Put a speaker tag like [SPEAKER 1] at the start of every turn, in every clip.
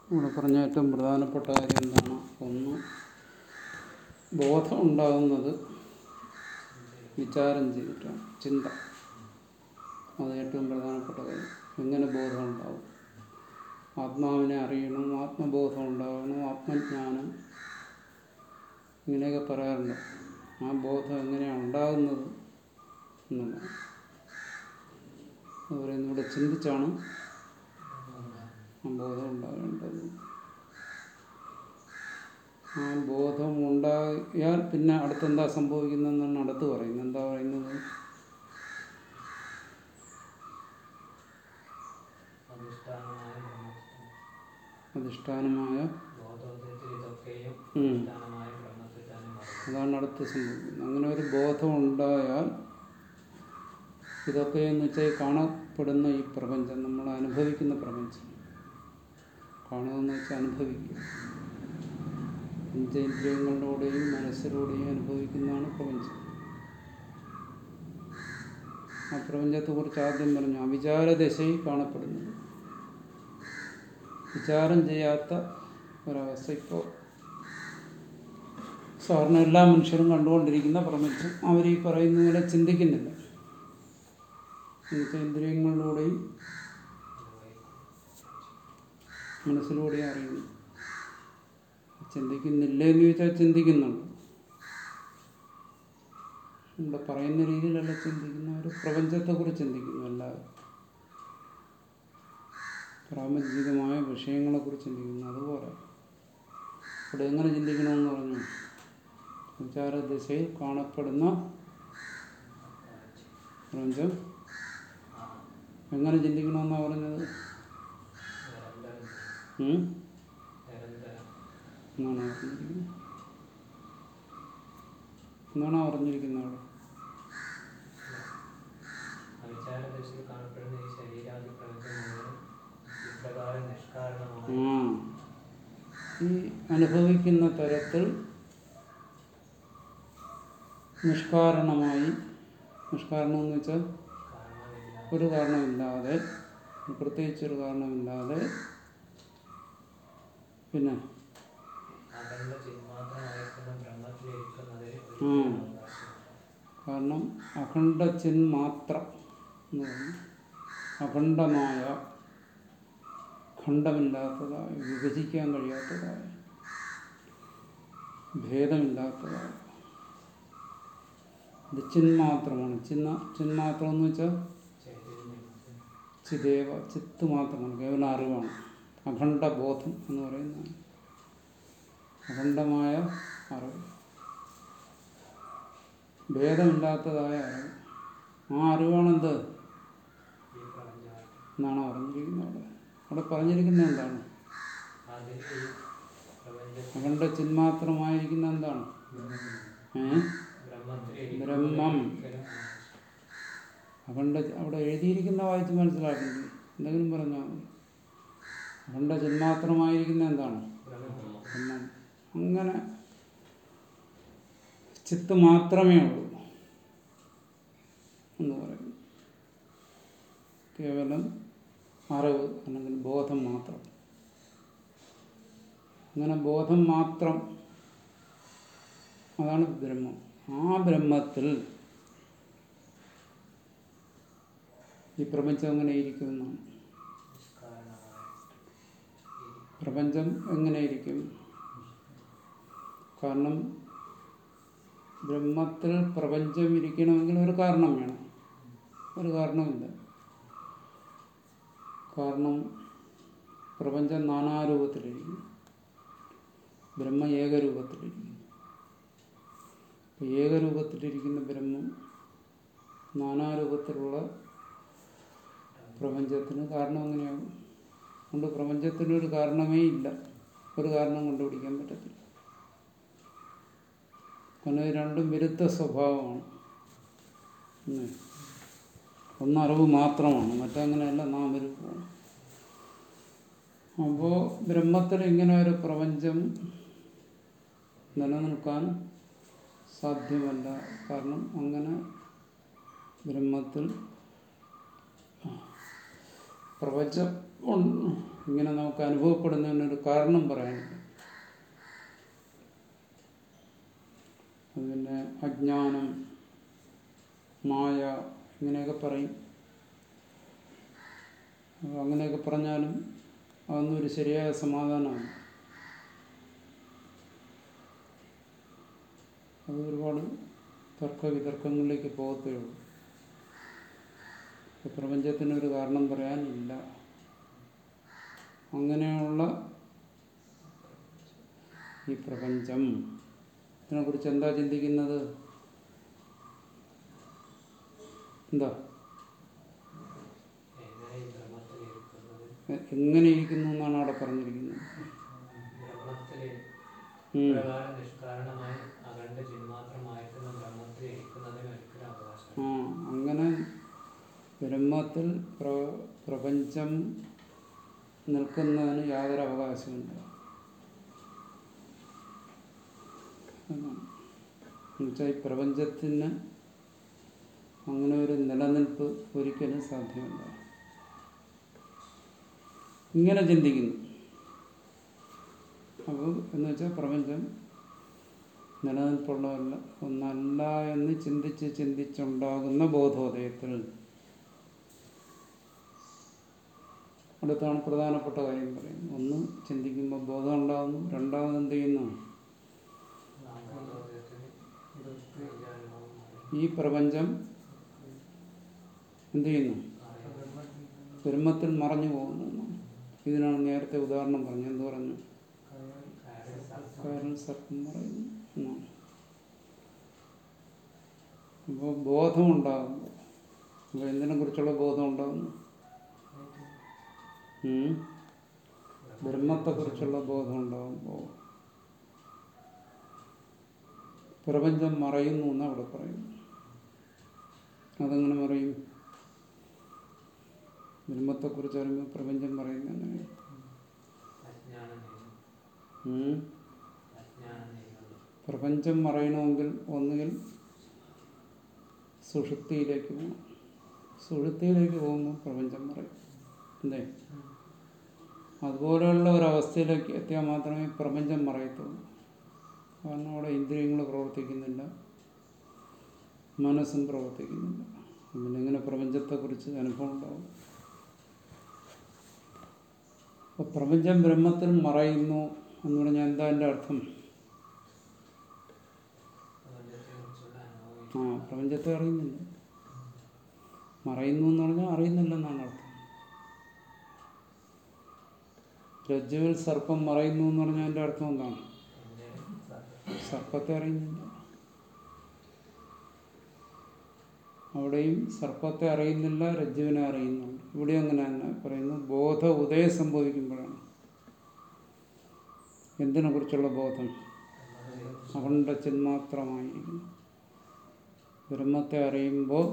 [SPEAKER 1] ഇവിടെ പറഞ്ഞ ഏറ്റവും പ്രധാനപ്പെട്ട കാര്യം എന്താണ് ഒന്ന് ബോധം ഉണ്ടാകുന്നത് വിചാരം ചെയ്തിട്ടാണ് ചിന്ത അത് ഏറ്റവും പ്രധാനപ്പെട്ട കാര്യം എങ്ങനെ ബോധം ഉണ്ടാവും ആത്മാവിനെ അറിയണം ആത്മബോധം ഉണ്ടാകണം ആത്മജ്ഞാനം ഇങ്ങനെയൊക്കെ പറയാറുണ്ട് ആ ബോധം എങ്ങനെയാണ് ഉണ്ടാകുന്നത് എന്നുള്ളതാണ് അത് പറയുന്നത് ഇവിടെ ചിന്തിച്ചാണ് ആ ബോധം ഉണ്ടാകേണ്ടത് ആ ബോധം ഉണ്ടായാൽ പിന്നെ അടുത്തെന്താ സംഭവിക്കുന്നതെന്നാണ് അടുത്ത് പറയുന്നത് എന്താ പറയുന്നത്
[SPEAKER 2] അധിഷ്ഠാനമായ ബ്രഹ്മത്തിൽ
[SPEAKER 1] അധിഷ്ഠാനമായ
[SPEAKER 2] ബോധോദയത്തിൽ ഇതൊക്കെയും
[SPEAKER 1] ഉം.
[SPEAKER 2] അധിഷ്ഠാനമായ ബ്രഹ്മത്തിൽ തന്നെ മറന്നു
[SPEAKER 1] അതാണ് അടുത്ത് സംഭവിക്കുന്നത് അങ്ങനെ ഒരു ബോധം ഉണ്ടായാൽ ഇതൊക്കെ എന്ന് വെച്ചാൽ ഈ കാണപ്പെടുന്ന ഈ പ്രപഞ്ചം നമ്മൾ അനുഭവിക്കുന്ന പ്രപഞ്ചം കാണുകയെന്ന് വെച്ചാൽ അനുഭവിക്കുക പഞ്ചേന്ദ്രിയങ്ങളിലൂടെയും മനസ്സിലൂടെയും അനുഭവിക്കുന്നതാണ് പ്രപഞ്ചം ആ പ്രപഞ്ചത്തെക്കുറിച്ച് ആദ്യം പറഞ്ഞു അവിചാരദശയിൽ കാണപ്പെടുന്നത് വിചാരം ചെയ്യാത്ത ഒരവസ്ഥ ഇപ്പോൾ സാറിന് എല്ലാ മനുഷ്യരും കണ്ടുകൊണ്ടിരിക്കുന്ന പ്രപഞ്ചം അവർ ഈ പറയുന്ന പോലെ ചിന്തിക്കുന്നില്ല എന്നുവെച്ചാൽ ഇന്ദ്രിയങ്ങളിലൂടെയും മനസ്സിലൂടെയും അറിയുന്നു ചിന്തിക്കുന്നില്ലേ എന്ന് ചോദിച്ചാൽ ചിന്തിക്കുന്നുണ്ട് ഇവിടെ പറയുന്ന രീതിയിലല്ല ചിന്തിക്കുന്ന ഒരു പ്രപഞ്ചത്തെക്കുറിച്ച് ചിന്തിക്കുന്നു എല്ലാവരും പ്രാപഞ്ചികമായ വിഷയങ്ങളെക്കുറിച്ച് ചിന്തിക്കുന്നു അതുപോലെ ഇവിടെ എങ്ങനെ ചിന്തിക്കണമെന്ന് പറഞ്ഞു വിചാരദിശയിൽ കാണപ്പെടുന്ന പ്രപഞ്ചം എങ്ങനെ ചിന്തിക്കണമെന്നാണ് പറഞ്ഞത്
[SPEAKER 2] നിരന്തരം
[SPEAKER 1] ഉം?
[SPEAKER 2] നിരന്തരം
[SPEAKER 1] എന്നാണ് പറഞ്ഞിരിക്കുന്നത് എന്നാണ് പറഞ്ഞിരിക്കുന്നത് അവിടെ
[SPEAKER 2] അവിചാരദശയിൽ കാണപ്പെടുന്ന ഈ ശരീരാദി പ്രപഞ്ചം മുഴുവൻ ഇപ്രകാരം
[SPEAKER 1] ആ
[SPEAKER 2] നിഷ്കാരണമാണ്
[SPEAKER 1] ഈ അനുഭവിക്കുന്ന തരത്തിൽ നിഷ്കാരണമായി നിഷ്കാരണം എന്ന് വെച്ചാൽ
[SPEAKER 2] കാരണമില്ല
[SPEAKER 1] ഒരു കാരണമില്ലാതെ പ്രത്യേകിച്ചൊരു കാരണമില്ലാതെ പിന്നെ
[SPEAKER 2] അകണ്ട ചിന്മാത്രമായിരിക്കുന്ന ബ്രഹ്മത്തിലിരിക്കുന്നതിൽ
[SPEAKER 1] ഉം.
[SPEAKER 2] ഒരിക്കലും അവകാശമില്ല.
[SPEAKER 1] കാരണം അഖണ്ഡ ചിൻ മാത്രം എന്ന് പറഞ്ഞു അഖണ്ഡമായ ഖണ്ഡമില്ലാത്തതായ വിഭജിക്കാൻ കഴിയാത്തതായ ഭേദമില്ലാത്തതായ ഇത് ചിന്മാത്രമാണ് ചിന്ന ചിന്മാത്രം എന്ന് വെച്ചാൽ
[SPEAKER 2] ചൈതന്യം
[SPEAKER 1] ചിദേവ ചിത്ത് മാത്രമാണ് കേവലം അറിവാണ് അഖണ്ഡബോധം എന്ന് പറയുന്നതാണ് അഖണ്ഡമായ അറിവ് ഭേദമില്ലാത്തതായ അറിവ് ആ അറിവാണെന്ത്
[SPEAKER 2] ഈ പ്രപഞ്ചമായിട്ട്
[SPEAKER 1] എന്നാണ് പറഞ്ഞിരിക്കുന്നത് അവിടെ അവിടെ പറഞ്ഞിരിക്കുന്നത് എന്താണ്
[SPEAKER 2] അതിൽ ഈ പ്രപഞ്ചത്തിൽ
[SPEAKER 1] അഖണ്ഡ ചിന്മാത്രമായിരിക്കുന്ന എന്താണ് ഏ
[SPEAKER 2] ബ്രഹ്മത്തിൽ
[SPEAKER 1] ബ്രഹ്മം. അഖണ്ഡ അവിടെ എഴുതിയിരിക്കുന്ന വായിച്ച് മനസ്സിലാക്കുന്നത് എന്തെങ്കിലും പറഞ്ഞാൽ മതി അഖണ്ഡ ചിന്മാത്രമായിരിക്കുന്ന എന്താണ്
[SPEAKER 2] ബ്രഹ്മം
[SPEAKER 1] ബ്രഹ്മം അങ്ങനെ ചിത്ത് മാത്രമേ ഉള്ളൂ എന്ന് പറയുന്നു കേവലം അറിവ് അല്ലെങ്കിൽ ബോധം മാത്രം അങ്ങനെ ബോധം മാത്രം അതാണ് ബ്രഹ്മം ആ ബ്രഹ്മത്തിൽ ഈ പ്രപഞ്ചം എങ്ങനെ ഇരിക്കുമെന്നാണ്
[SPEAKER 2] നിഷ്കാരണമായ ഈ
[SPEAKER 1] പ്രപഞ്ചം എങ്ങനെയിരിക്കും കാരണം ബ്രഹ്മത്തിൽ പ്രപഞ്ചം ഇരിക്കണമെങ്കിൽ ഒരു കാരണം വേണം ഒരു കാരണമില്ല കാരണം പ്രപഞ്ചം നാനാരൂപത്തിലിരിക്കും ബ്രഹ്മ ഏകരൂപത്തിലിരിക്കും അപ്പോൾ ഏകരൂപത്തിലിരിക്കുന്ന ബ്രഹ്മം നാനാരൂപത്തിലുള്ള പ്രപഞ്ചത്തിന് കാരണം എങ്ങനെയാകും അതുകൊണ്ട് പ്രപഞ്ചത്തിനൊരു കാരണമേ ഇല്ല ഒരു കാരണം കണ്ടുപിടിക്കാൻ പറ്റത്തില്ല കാരണം ഇത് രണ്ടും വിരുദ്ധ സ്വഭാവമാണ് ഉം. ഒന്ന് അറിവ് മാത്രമാണ് മറ്റങ്ങനെയല്ല നാമരൂപമാണ് അപ്പോൾ ബ്രഹ്മത്തിൽ ഇങ്ങനെ ഒരു പ്രപഞ്ചം നിലനിൽക്കാൻ സാധ്യമല്ല കാരണം അങ്ങനെ ബ്രഹ്മത്തിൽ പ്രപഞ്ചം ഉൺ- ഇങ്ങനെ നമുക്ക് അനുഭവപ്പെടുന്നതിനൊരു കാരണം പറയാനുണ്ട് അത് പിന്നെ അജ്ഞാനം മായ ഇങ്ങനെയൊക്കെ പറയും അപ്പോൾ അങ്ങനെയൊക്കെ പറഞ്ഞാലും അതൊന്നും ഒരു ശരിയായ സമാധാനമാണ് അത് ഒരുപാട് തർക്ക വിതർക്കങ്ങളിലേക്ക് പോകത്തേ ഉള്ളൂ ഈ പ്രപഞ്ചത്തിനൊരു കാരണം പറയാനില്ല അങ്ങനെയുള്ള ഈ പ്രപഞ്ചം ഇതിനെക്കുറിച്ച് എന്താ ചിന്തിക്കുന്നത് എന്താ
[SPEAKER 2] എങ്ങനെ ഈ ബ്രഹ്മത്തിലിരിക്കുന്നത്
[SPEAKER 1] എ- എങ്ങനെ ഇരിക്കുന്നു എന്നാണ് അവിടെ പറഞ്ഞിരിക്കുന്നത്
[SPEAKER 2] ബ്രഹ്മത്തില്
[SPEAKER 1] ഉം.
[SPEAKER 2] പ്രകാരം നിഷ്കാരണമായി അഖണ്ഡ ചിന്മാത്രമായിട്ടുള്ള ബ്രഹ്മത്തിൽ ഇരിക്കുന്നതിന് ഒരിക്കലും അവകാശം
[SPEAKER 1] ആ അങ്ങനെ ബ്രഹ്മത്തിൽ പ്ര പ്രപഞ്ചം നിൽക്കുന്നതിന് യാതൊരു അവകാശമില്ല എന്നാണ് എന്നുവെച്ചാൽ ഈ പ്രപഞ്ചത്തിന് അങ്ങനെ ഒരു നിലനിൽപ്പ് ഒരിക്കലും സാധ്യമല്ല ഇങ്ങനെ ചിന്തിക്കുന്നു അപ്പോൾ എന്ന് വെച്ചാൽ പ്രപഞ്ചം നിലനിൽപ്പുള്ളതല്ല ഒന്നല്ല എന്ന് ചിന്തിച്ച് ചിന്തിച്ചുണ്ടാകുന്ന ബോധോദയത്തിൽ അടുത്താണ് പ്രധാനപ്പെട്ട കാര്യം പറയുന്നത് ഒന്ന് ചിന്തിക്കുമ്പോൾ ബോധം ഉണ്ടാകുന്നു രണ്ടാമത് എന്ത് ചെയ്യുന്നു
[SPEAKER 2] നാമബോധത്തിന് വിചാരണവും
[SPEAKER 1] ഈ പ്രപഞ്ചം എന്ത് ചെയ്യുന്നു ബ്രഹ്മത്തിൽ മറഞ്ഞു പോകുന്നു എന്നാണ്. ഇതിനാണ് നേരത്തെ ഉദാഹരണം പറഞ്ഞു എന്ത് പറഞ്ഞു കാരണം സർപ്പം പറയുന്നു എന്നാണ് അപ്പോൾ ബോധം ഉണ്ടാകുമ്പോൾ അപ്പോൾ എന്തിനെ കുറിച്ചുള്ള ബോധം ഉണ്ടാകുന്നു ഉം? ബ്രഹ്മത്തെക്കുറിച്ചുള്ള ബോധം ഉണ്ടാകുമ്പോൾ പ്രപഞ്ചം മറയുന്നു എന്ന് അവിടെ പറയുന്നു അതെങ്ങനെ മറയും ബ്രഹ്മത്തെക്കുറിച്ച് പറയുമ്പോൾ പ്രപഞ്ചം പറയുന്നത് എങ്ങനെ
[SPEAKER 2] അജ്ഞാനം നീങ്ങും
[SPEAKER 1] ഉം?
[SPEAKER 2] അജ്ഞാനം നീങ്ങുന്നു
[SPEAKER 1] പ്രപഞ്ചം മറയണമെങ്കിൽ ഒന്നുകിൽ സുഷുപ്തിയിലേക്ക് പോകണം സുഷുപ്തിയിലേക്ക് പോകുമ്പോൾ പ്രപഞ്ചം മറയും അല്ലേ അതുപോലെയുള്ള ഒരവസ്ഥയിലേക്ക് എത്തിയാൽ മാത്രമേ പ്രപഞ്ചം മറയത്തുള്ളൂ കാരണം അവിടെ ഇന്ദ്രിയങ്ങൾ പ്രവർത്തിക്കുന്നില്ല മനസ്സും പ്രവർത്തിക്കുന്നില്ല പിന്നെ ഇങ്ങനെ പ്രപഞ്ചത്തെക്കുറിച്ച് അനുഭവം ഉണ്ടാവും അപ്പോൾ പ്രപഞ്ചം ബ്രഹ്മത്തിൽ മറയുന്നു എന്ന് പറഞ്ഞാൽ എന്താ എൻ്റെ അർത്ഥം
[SPEAKER 2] പ്രപഞ്ചത്തെക്കുറിച്ചുള്ള
[SPEAKER 1] ആ
[SPEAKER 2] അനുഭവം
[SPEAKER 1] പ്രപഞ്ചത്തെ അറിയുന്നില്ല മറയുന്നു എന്ന് പറഞ്ഞാൽ അറിയുന്നില്ലെന്നാണ് അർത്ഥം രജ്ജുവിൽ സർപ്പം മറയുന്നു എന്ന് പറഞ്ഞാൽ എൻ്റെ അർത്ഥം എന്താണ്
[SPEAKER 2] പിന്നെ
[SPEAKER 1] സർപ്പത്തെ അറിയുന്നില്ല അവിടെയും സർപ്പത്തെ അറിയുന്നില്ല രജ്ജുവിനെ അറിയുന്നുണ്ട് ഇവിടെ അങ്ങനെ തന്നെ പറയുന്നു ബോധ ഉദയം സംഭവിക്കുമ്പോഴാണ് എന്തിനെ കുറിച്ചുള്ള ബോധം അഖണ്ഡ ചിന്മാത്രമായിരിക്കുന്നു ബ്രഹ്മത്തെ അറിയുമ്പോൾ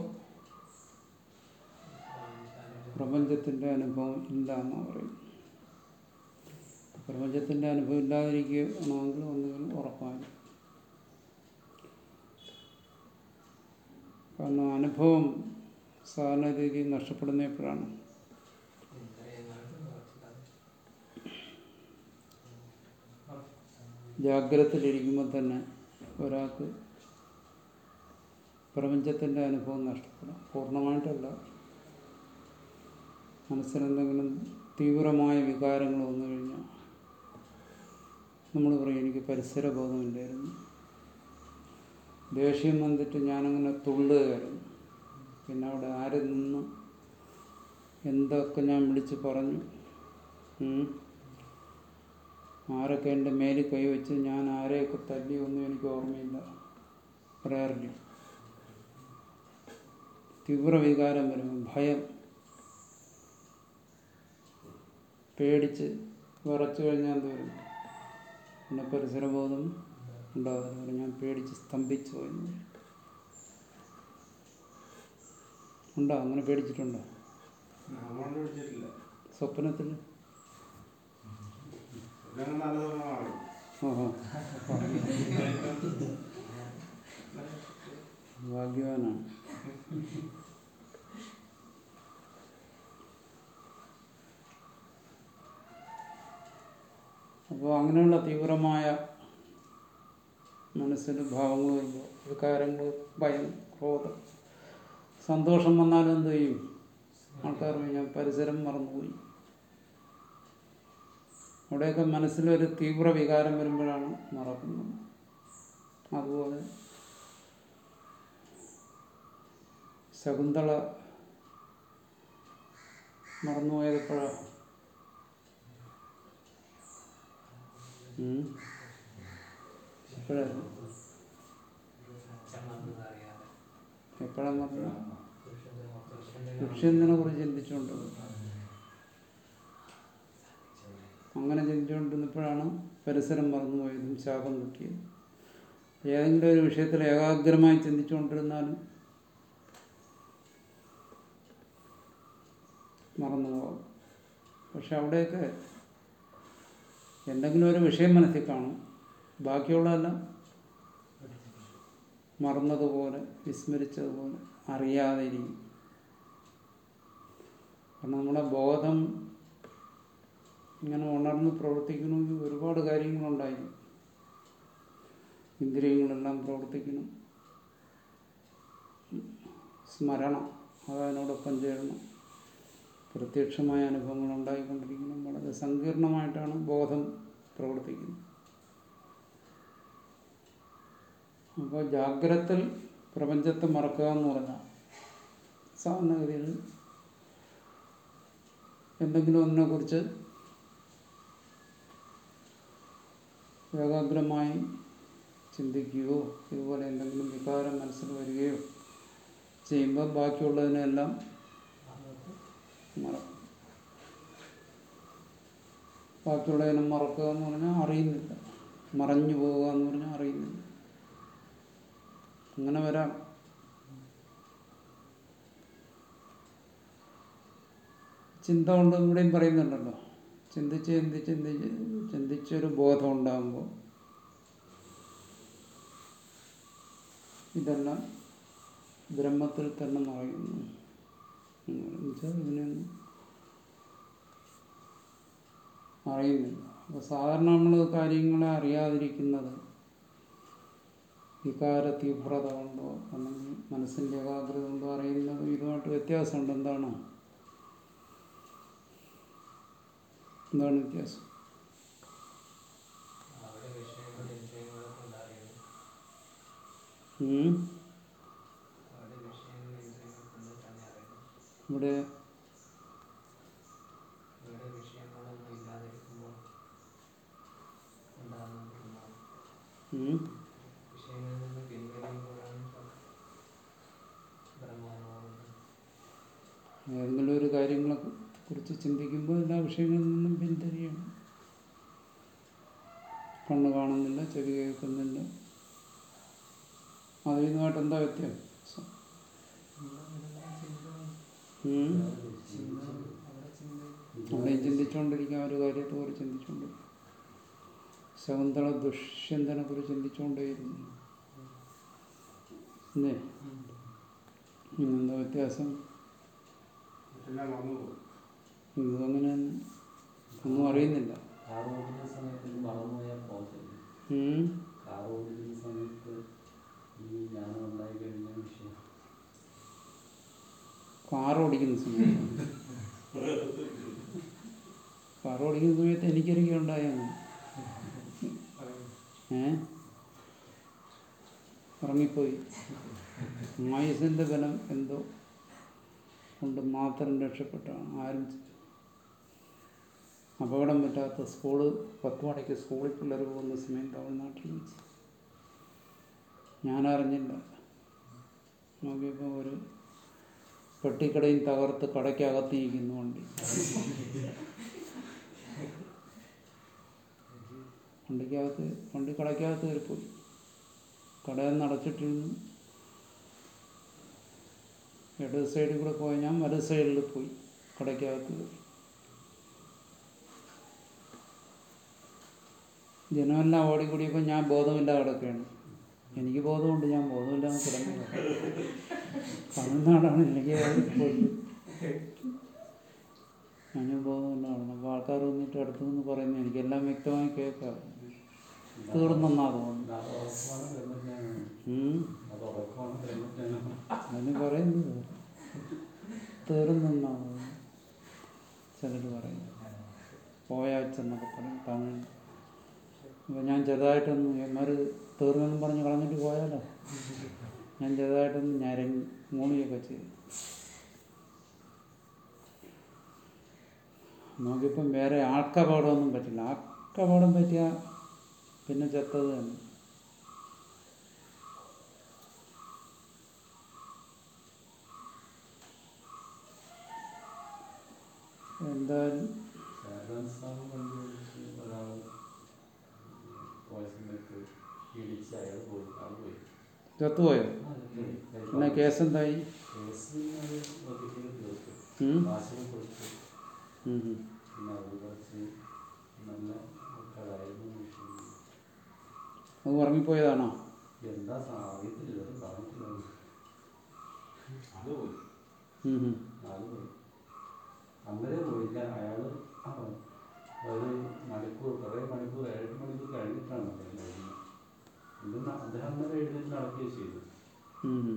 [SPEAKER 1] പ്രപഞ്ചത്തിൻ്റെ അനുഭവം ഇല്ല എന്നാണ് പറയുന്നത് പ്രപഞ്ചത്തിൻ്റെ അനുഭവം ഇല്ലാതിരിക്കണമെങ്കിൽ ഒന്നുകിൽ ഉറപ്പായി കാരണം അനുഭവം സാധാരണ രീതിയിൽ നഷ്ടപ്പെടുന്ന എപ്പോഴാണ്
[SPEAKER 2] ഇന്ദ്രിയങ്ങൾക്ക് പ്രവർത്തിക്കാതെ
[SPEAKER 1] ജാഗ്രതയിലിരിക്കുമ്പോൾ തന്നെ ഒരാൾക്ക് പ്രപഞ്ചത്തിൻ്റെ അനുഭവം നഷ്ടപ്പെടാം പൂർണ്ണമായിട്ടല്ല മനസ്സിനെന്തെങ്കിലും തീവ്രമായ വികാരങ്ങൾ വന്നു കഴിഞ്ഞാൽ നമ്മൾ പറയും എനിക്ക് പരിസര ബോധമില്ലായിരുന്നു ദേഷ്യം വന്നിട്ട് ഞാനങ്ങനെ തുള്ളുകയായിരുന്നു പിന്നെ അവിടെ ആര് നിന്ന് എന്തൊക്കെ ഞാൻ വിളിച്ച് പറഞ്ഞു ഉം. ആരൊക്കെ എൻ്റെ മേലിൽ കൈവച്ച് ഞാൻ ആരെയൊക്കെ തല്ലിയൊന്നും എനിക്ക് ഓർമ്മയില്ല പറയാറില്ല തീവ്ര വികാരം വരുമ്പോൾ ഭയം പേടിച്ച് വിറച്ചു കഴിഞ്ഞാൽ എന്ത് വരും പിന്നെ പരിസരബോധം ഉണ്ടാകുന്നു ഞാൻ പേടിച്ച് സ്തംഭിച്ചു പോയി എന്ന് പറയും. ഉണ്ടോ അങ്ങനെ പേടിച്ചിട്ടുണ്ടോ
[SPEAKER 3] നമ്മളോട് വിളിച്ചിട്ടില്ല
[SPEAKER 1] സ്വപ്നത്തിൽ
[SPEAKER 3] ഞങ്ങൾ നല്ല സ്വപ്നമാണ്
[SPEAKER 1] ഓഹോ ഭാഗ്യവാനാണ് അപ്പോൾ അങ്ങനെയുള്ള തീവ്രമായ മനസ്സിൽ ഭാവങ്ങൾ വരുമ്പോൾ വികാരങ്ങൾ ഭയം ക്രോധം സന്തോഷം വന്നാലും എന്ത് ചെയ്യും ആൾക്കാർ ഞാൻ പരിസരം മറന്നുപോയി അവിടെയൊക്കെ മനസ്സിലൊരു തീവ്ര വികാരം വരുമ്പോഴാണ് മറക്കുന്നത് അതുപോലെ ശകുന്തള മറന്നുപോയതെപ്പോഴാണ് എപ്പോഴായിരുന്നു
[SPEAKER 2] അച്ഛൻ വന്നത് അറിയാതെ
[SPEAKER 1] എപ്പോഴാണ് മറന്നത്
[SPEAKER 2] പുരുഷന്റെ പുരുഷന്റെ
[SPEAKER 1] ദുഷ്യന്തനെ കുറിച്ച് ചിന്തിച്ചുകൊണ്ട് അങ്ങനെ ചിന്തിച്ചുകൊണ്ടിരുന്നപ്പോഴാണ് പരിസരം മറന്നുപോയതും ശാപം കിട്ടിയത് ഏതെങ്കിലും ഒരു വിഷയത്തിൽ ഏകാഗ്രമായി ചിന്തിച്ചുകൊണ്ടിരുന്നാലും മറന്നുപോകും പക്ഷെ അവിടെയൊക്കെ എന്തെങ്കിലും ഒരു വിഷയം മനസ്സിൽ കാണും ബാക്കിയുള്ളതെല്ലാം മറന്നതുപോലെ വിസ്മരിച്ചതുപോലെ അറിയാതെ ഇരിക്കും കാരണം നമ്മുടെ ബോധം ഇങ്ങനെ ഉണർന്ന് പ്രവർത്തിക്കണമെങ്കിൽ ഒരുപാട് കാര്യങ്ങളുണ്ടായിരിക്കും ഇന്ദ്രിയങ്ങളെല്ലാം പ്രവർത്തിക്കണം സ്മരണം അതതിനോടൊപ്പം ചേരണം പ്രത്യക്ഷമായ അനുഭവങ്ങൾ ഉണ്ടായിക്കൊണ്ടിരിക്കണം വളരെ സങ്കീർണമായിട്ടാണ് ബോധം പ്രവർത്തിക്കുന്നത് അപ്പോൾ ജാഗ്രത്തിൽ പ്രപഞ്ചത്തെ മറക്കുക എന്ന് പറഞ്ഞാൽ സാധാരണഗതിയിൽ എന്തെങ്കിലും ഒന്നിനെക്കുറിച്ച് ഏകാഗ്രമായി ചിന്തിക്കുകയോ ഇതുപോലെ എന്തെങ്കിലും വികാരം മനസ്സിൽ വരികയോ ചെയ്യുമ്പോൾ ബാക്കിയുള്ളതിനെല്ലാം മറക്കും ബാക്കിയുള്ളതിനെ മറക്കുക എന്ന് പറഞ്ഞാൽ അറിയുന്നില്ല മറഞ്ഞു പോവുക എന്ന് പറഞ്ഞാൽ അറിയുന്നില്ല അങ്ങനെ വരാം ചിന്ത കൊണ്ട് ഇവിടെയും പറയുന്നുണ്ടല്ലോ ചിന്തിച്ച് ചിന്തിച്ച് ചിന്തിച്ച് ചിന്തിച്ചൊരു ബോധം ഉണ്ടാകുമ്പോൾ ഇതെല്ലാം ബ്രഹ്മത്തിൽ തന്നെ നിറയുന്നു എന്നുവെച്ചാൽ ഇതിനൊന്നും അറിയുന്നില്ല അപ്പോൾ സാധാരണ നമ്മൾ കാര്യങ്ങളെ അറിയാതിരിക്കുന്നത് വികാര തീവ്രത കൊണ്ടോ അല്ലെങ്കിൽ മനസ്സിൻ്റെ ഏകാഗ്രത കൊണ്ടോ അറിയുന്നത് ഇതുമായിട്ട് വ്യത്യാസമുണ്ട് എന്താണ് എന്താണ് വ്യത്യാസം
[SPEAKER 2] അവിടെ വിഷയങ്ങൾ ഇന്ദ്രിയങ്ങളൊക്കെ ഉണ്ടായിരുന്നു
[SPEAKER 1] ഉം?
[SPEAKER 2] അവിടെ വിഷയങ്ങൾ ഇന്ദ്രിയങ്ങൾ കൊണ്ട് തന്നെ അറിയുന്നു
[SPEAKER 1] ഇവിടെ
[SPEAKER 2] ഇവിടെ വിഷയങ്ങളൊന്നും ഇല്ലാതിരിക്കുമ്പോൾ ഉണ്ടാകുന്ന ബ്രഹ്മം
[SPEAKER 1] ഉം?
[SPEAKER 2] വിഷയങ്ങളിൽ നിന്ന് പിൻവലിയുമ്പോഴാണ് ബ്രഹ്മാനുഭവം
[SPEAKER 1] ഏതെങ്കിലും ഒരു കാര്യങ്ങളെ കുറിച്ച് ചിന്തിക്കുമ്പോൾ എല്ലാ വിഷയങ്ങളിൽ നിന്നും പിന്തിരിയണം കണ്ണ് കാണുന്നില്ല ചെവി കേൾക്കുന്നില്ല അതിൽ നിന്നുമായിട്ട് എന്താ വ്യത്യാസം ഉം? അവിടെ ചിന്തിച്ചുകൊണ്ടിരിക്കുക ഒരു കാര്യത്തെ കുറിച്ച് ചിന്തിച്ചുകൊണ്ടിരിക്കും ശകുന്തള ദുഷ്യന്തനെ കുറിച്ച് ചിന്തിച്ചുകൊണ്ടേയിരുന്നു അല്ലേ എന്താ വ്യത്യാസം
[SPEAKER 3] എല്ലാം മറന്നു പോകും
[SPEAKER 1] ഇതും അങ്ങനെ ഒന്നും അറിയുന്നില്ല
[SPEAKER 4] കാർ ഓടുന്ന സമയത്ത് ഇത് മറന്നുപോയാൽ പോകത്തില്ല
[SPEAKER 1] ഉം?
[SPEAKER 4] കാർ ഓടിക്കുന്ന സമയത്ത് ഈ ജ്ഞാനം ഉണ്ടായി കഴിഞ്ഞ വിഷയം
[SPEAKER 1] കാർ ഓടിക്കുന്ന സമയത്ത് കാർ ഓടിക്കുന്ന സമയത്ത് എനിക്കൊരിക്കലും ഉണ്ടായാണ് ഏ ഇറങ്ങിപ്പോയി ആയുസിൻ്റെ ബലം എന്തോ കൊണ്ട് മാത്രം രക്ഷപ്പെട്ടാണ് ആരും അപകടം പറ്റാത്ത സ്കൂള് പത്ത് മണിക്ക് സ്കൂളിൽ പിള്ളേർ പോകുന്ന സമയം തമിഴ്നാട്ടിൽ വെച്ച് ഞാനറിഞ്ഞില്ല നോക്കിയപ്പോൾ ഒരു പെട്ടിക്കടയും തകർത്ത് കടയ്ക്കകത്തിരിക്കുന്നു വണ്ടി വണ്ടിക്കകത്ത് വണ്ടി കടയ്ക്കകത്ത് കയറിപ്പോയി കടയിൽ നിന്ന് അടച്ചിട്ടിരുന്നു ഇടത് സൈഡിൽ കൂടെ പോയി ഞാൻ വലത് സൈഡിൽ പോയി കടയ്ക്കകത്ത് കയറി ജനമെല്ലാം ഓടിക്കൂടിയപ്പോൾ ഞാൻ ബോധമില്ലാതെ കിടക്കുകയാണ് എനിക്ക് ബോധമുണ്ട് ഞാൻ ബോധമില്ലാതെ കിടന്നു തമിഴ്നാടാണ് എനിക്ക് പോയി ഞാൻ ബോധമുണ്ടാവണം അപ്പോൾ ആൾക്കാർ വന്നിട്ട് അടുത്ത് നിന്ന് പറയുന്നത് എനിക്കെല്ലാം വ്യക്തമായി കേൾക്കാം തീർന്നെന്നാ തോന്നുന്നു
[SPEAKER 4] അത് ഉറക്കമാണ് ബ്രഹ്മജ്ഞാനം
[SPEAKER 1] ഉം.
[SPEAKER 4] അത് ഉറക്കമാണ് ബ്രഹ്മജ്ഞാനം
[SPEAKER 1] അതിന് പറയുന്നത് തീർന്നെന്നാ തോന്നുന്നു ചിലർ പറയും പോയാച്ചെന്നൊക്കെ പറയും തമിഴ് അപ്പോൾ ഞാൻ ചെറുതായിട്ടൊന്ന് എന്മാർ തീർന്നെന്നും പറഞ്ഞ് കളഞ്ഞിട്ട് പോയാലോ ഞാൻ ചെറുതായിട്ടൊന്ന് ഞരങ്ങി മൂളിയൊക്കെ ചെയ്തു നോക്കിയപ്പം വേറെ ആൾക്കപകടമൊന്നും പറ്റില്ല ആൾക്കപകടം പറ്റിയ പിന്നെ ചത്തത് തന്നെ എന്തായാലും
[SPEAKER 4] ശാരദാൻ സ്വാമി വണ്ടി ഓടിച്ച് ഒരാൾ പോയ സമയത്ത് ഇടിച്ച് അയാൾ പോയി ആൾ പോയി
[SPEAKER 1] ചത്തുപോയോ പിന്നെ കേസ് എന്തായി
[SPEAKER 4] കേസ് അത് ഒതുക്കി തീർത്തു
[SPEAKER 1] ഉം?
[SPEAKER 4] കാശൊക്കെ കൊടുത്തു
[SPEAKER 1] ഉം ഉം.
[SPEAKER 4] പിന്നെ അത് കുറച്ച് നല്ല ആൾക്കാരായിരുന്നു വിഷയം.
[SPEAKER 1] അത് ഉറങ്ങിപ്പോയതാണോ
[SPEAKER 4] എന്താ സാ- അറിയത്തില്ല അത് പറഞ്ഞിട്ടില്ല
[SPEAKER 3] അത് പോയി
[SPEAKER 1] ഉം ഉം.
[SPEAKER 4] ആള് പോയി അങ്ങനെ പോയില്ല അയാൾ ഒരു മണിക്കൂർ കുറേ മണിക്കൂർ ഏഴ് മണിക്കൂർ കഴിഞ്ഞിട്ടാണ് അദ്ദേഹം വരുന്നത് ഇത് അദ്ദേഹം തന്നെ എഴുന്നേറ്റ് നടക്കുകയും ചെയ്തു
[SPEAKER 1] ഉം ഉം.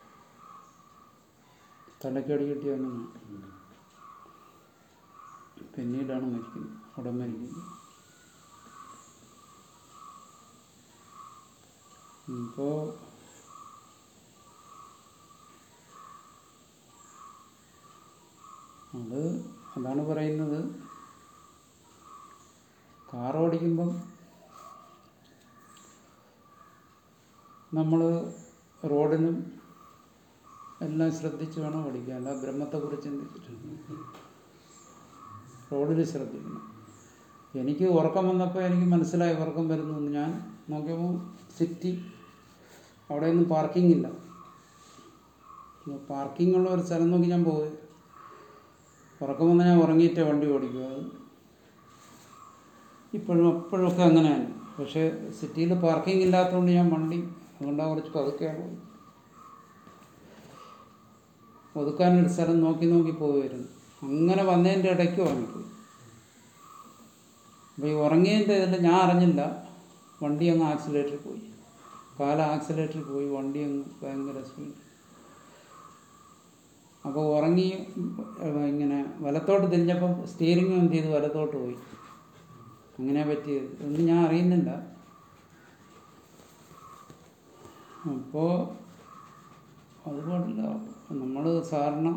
[SPEAKER 1] തലക്കടി കിട്ടി അങ്ങനെ
[SPEAKER 4] ഉം.
[SPEAKER 1] പിന്നീടാണ് മരിക്കുന്നത് അവിടെ മരിക്കുന്നത് ഇപ്പോൾ അത് അതാണ് പറയുന്നത് കാർ ഓടിക്കുമ്പം നമ്മൾ റോഡിനും എല്ലാം ശ്രദ്ധിച്ച് വേണം ഓടിക്കാൻ അല്ല ബ്രഹ്മത്തെക്കുറിച്ച് ചിന്തിച്ചിട്ട് റോഡിൽ ശ്രദ്ധിക്കണം എനിക്ക് ഉറക്കം വന്നപ്പോൾ എനിക്ക് മനസ്സിലായി ഉറക്കം വരുന്നു എന്ന് ഞാൻ നോക്കിയപ്പോൾ സിറ്റി അവിടെയൊന്നും പാർക്കിംഗ് ഇല്ല പാർക്കിംഗ് ഉള്ള ഒരു സ്ഥലം നോക്കി ഞാൻ പോയി ഉറക്കം വന്നാൽ ഞാൻ ഉറങ്ങിയിട്ടേ വണ്ടി ഓടിക്കുക അത് ഇപ്പോഴും എപ്പോഴൊക്കെ അങ്ങനെയാണ് പക്ഷേ സിറ്റിയിൽ പാർക്കിംഗ് ഇല്ലാത്തതുകൊണ്ട് ഞാൻ വണ്ടി അതുകൊണ്ടാണ് കുറച്ച് പതുക്കെയാണ് പോയി ഒതുക്കാനൊരു സ്ഥലം നോക്കി നോക്കി പോവുമായിരുന്നു അങ്ങനെ വന്നതിൻ്റെ ഇടയ്ക്ക് ഉറങ്ങിപ്പോയി അപ്പോൾ ഈ ഉറങ്ങിയതിൻ്റെ ഇതിൽ ഞാൻ അറിഞ്ഞില്ല വണ്ടി അങ്ങ് ആക്സിലേറ്ററിൽ പോയി കാല ആക്സിലേറ്ററിൽ പോയി വണ്ടി അങ്ങ് ഭയങ്കര സ്പീഡ് അപ്പോൾ ഉറങ്ങി ഏഹ്, ഇങ്ങനെ വലത്തോട്ട് തിരിഞ്ഞപ്പം സ്റ്റിയറിംഗ് എന്ത് ചെയ്തു വലത്തോട്ട് പോയി അങ്ങനെ പറ്റിയത് ഒന്നും ഞാൻ അറിയുന്നില്ല അപ്പോൾ അത് പാടില്ല നമ്മൾ സാധാരണ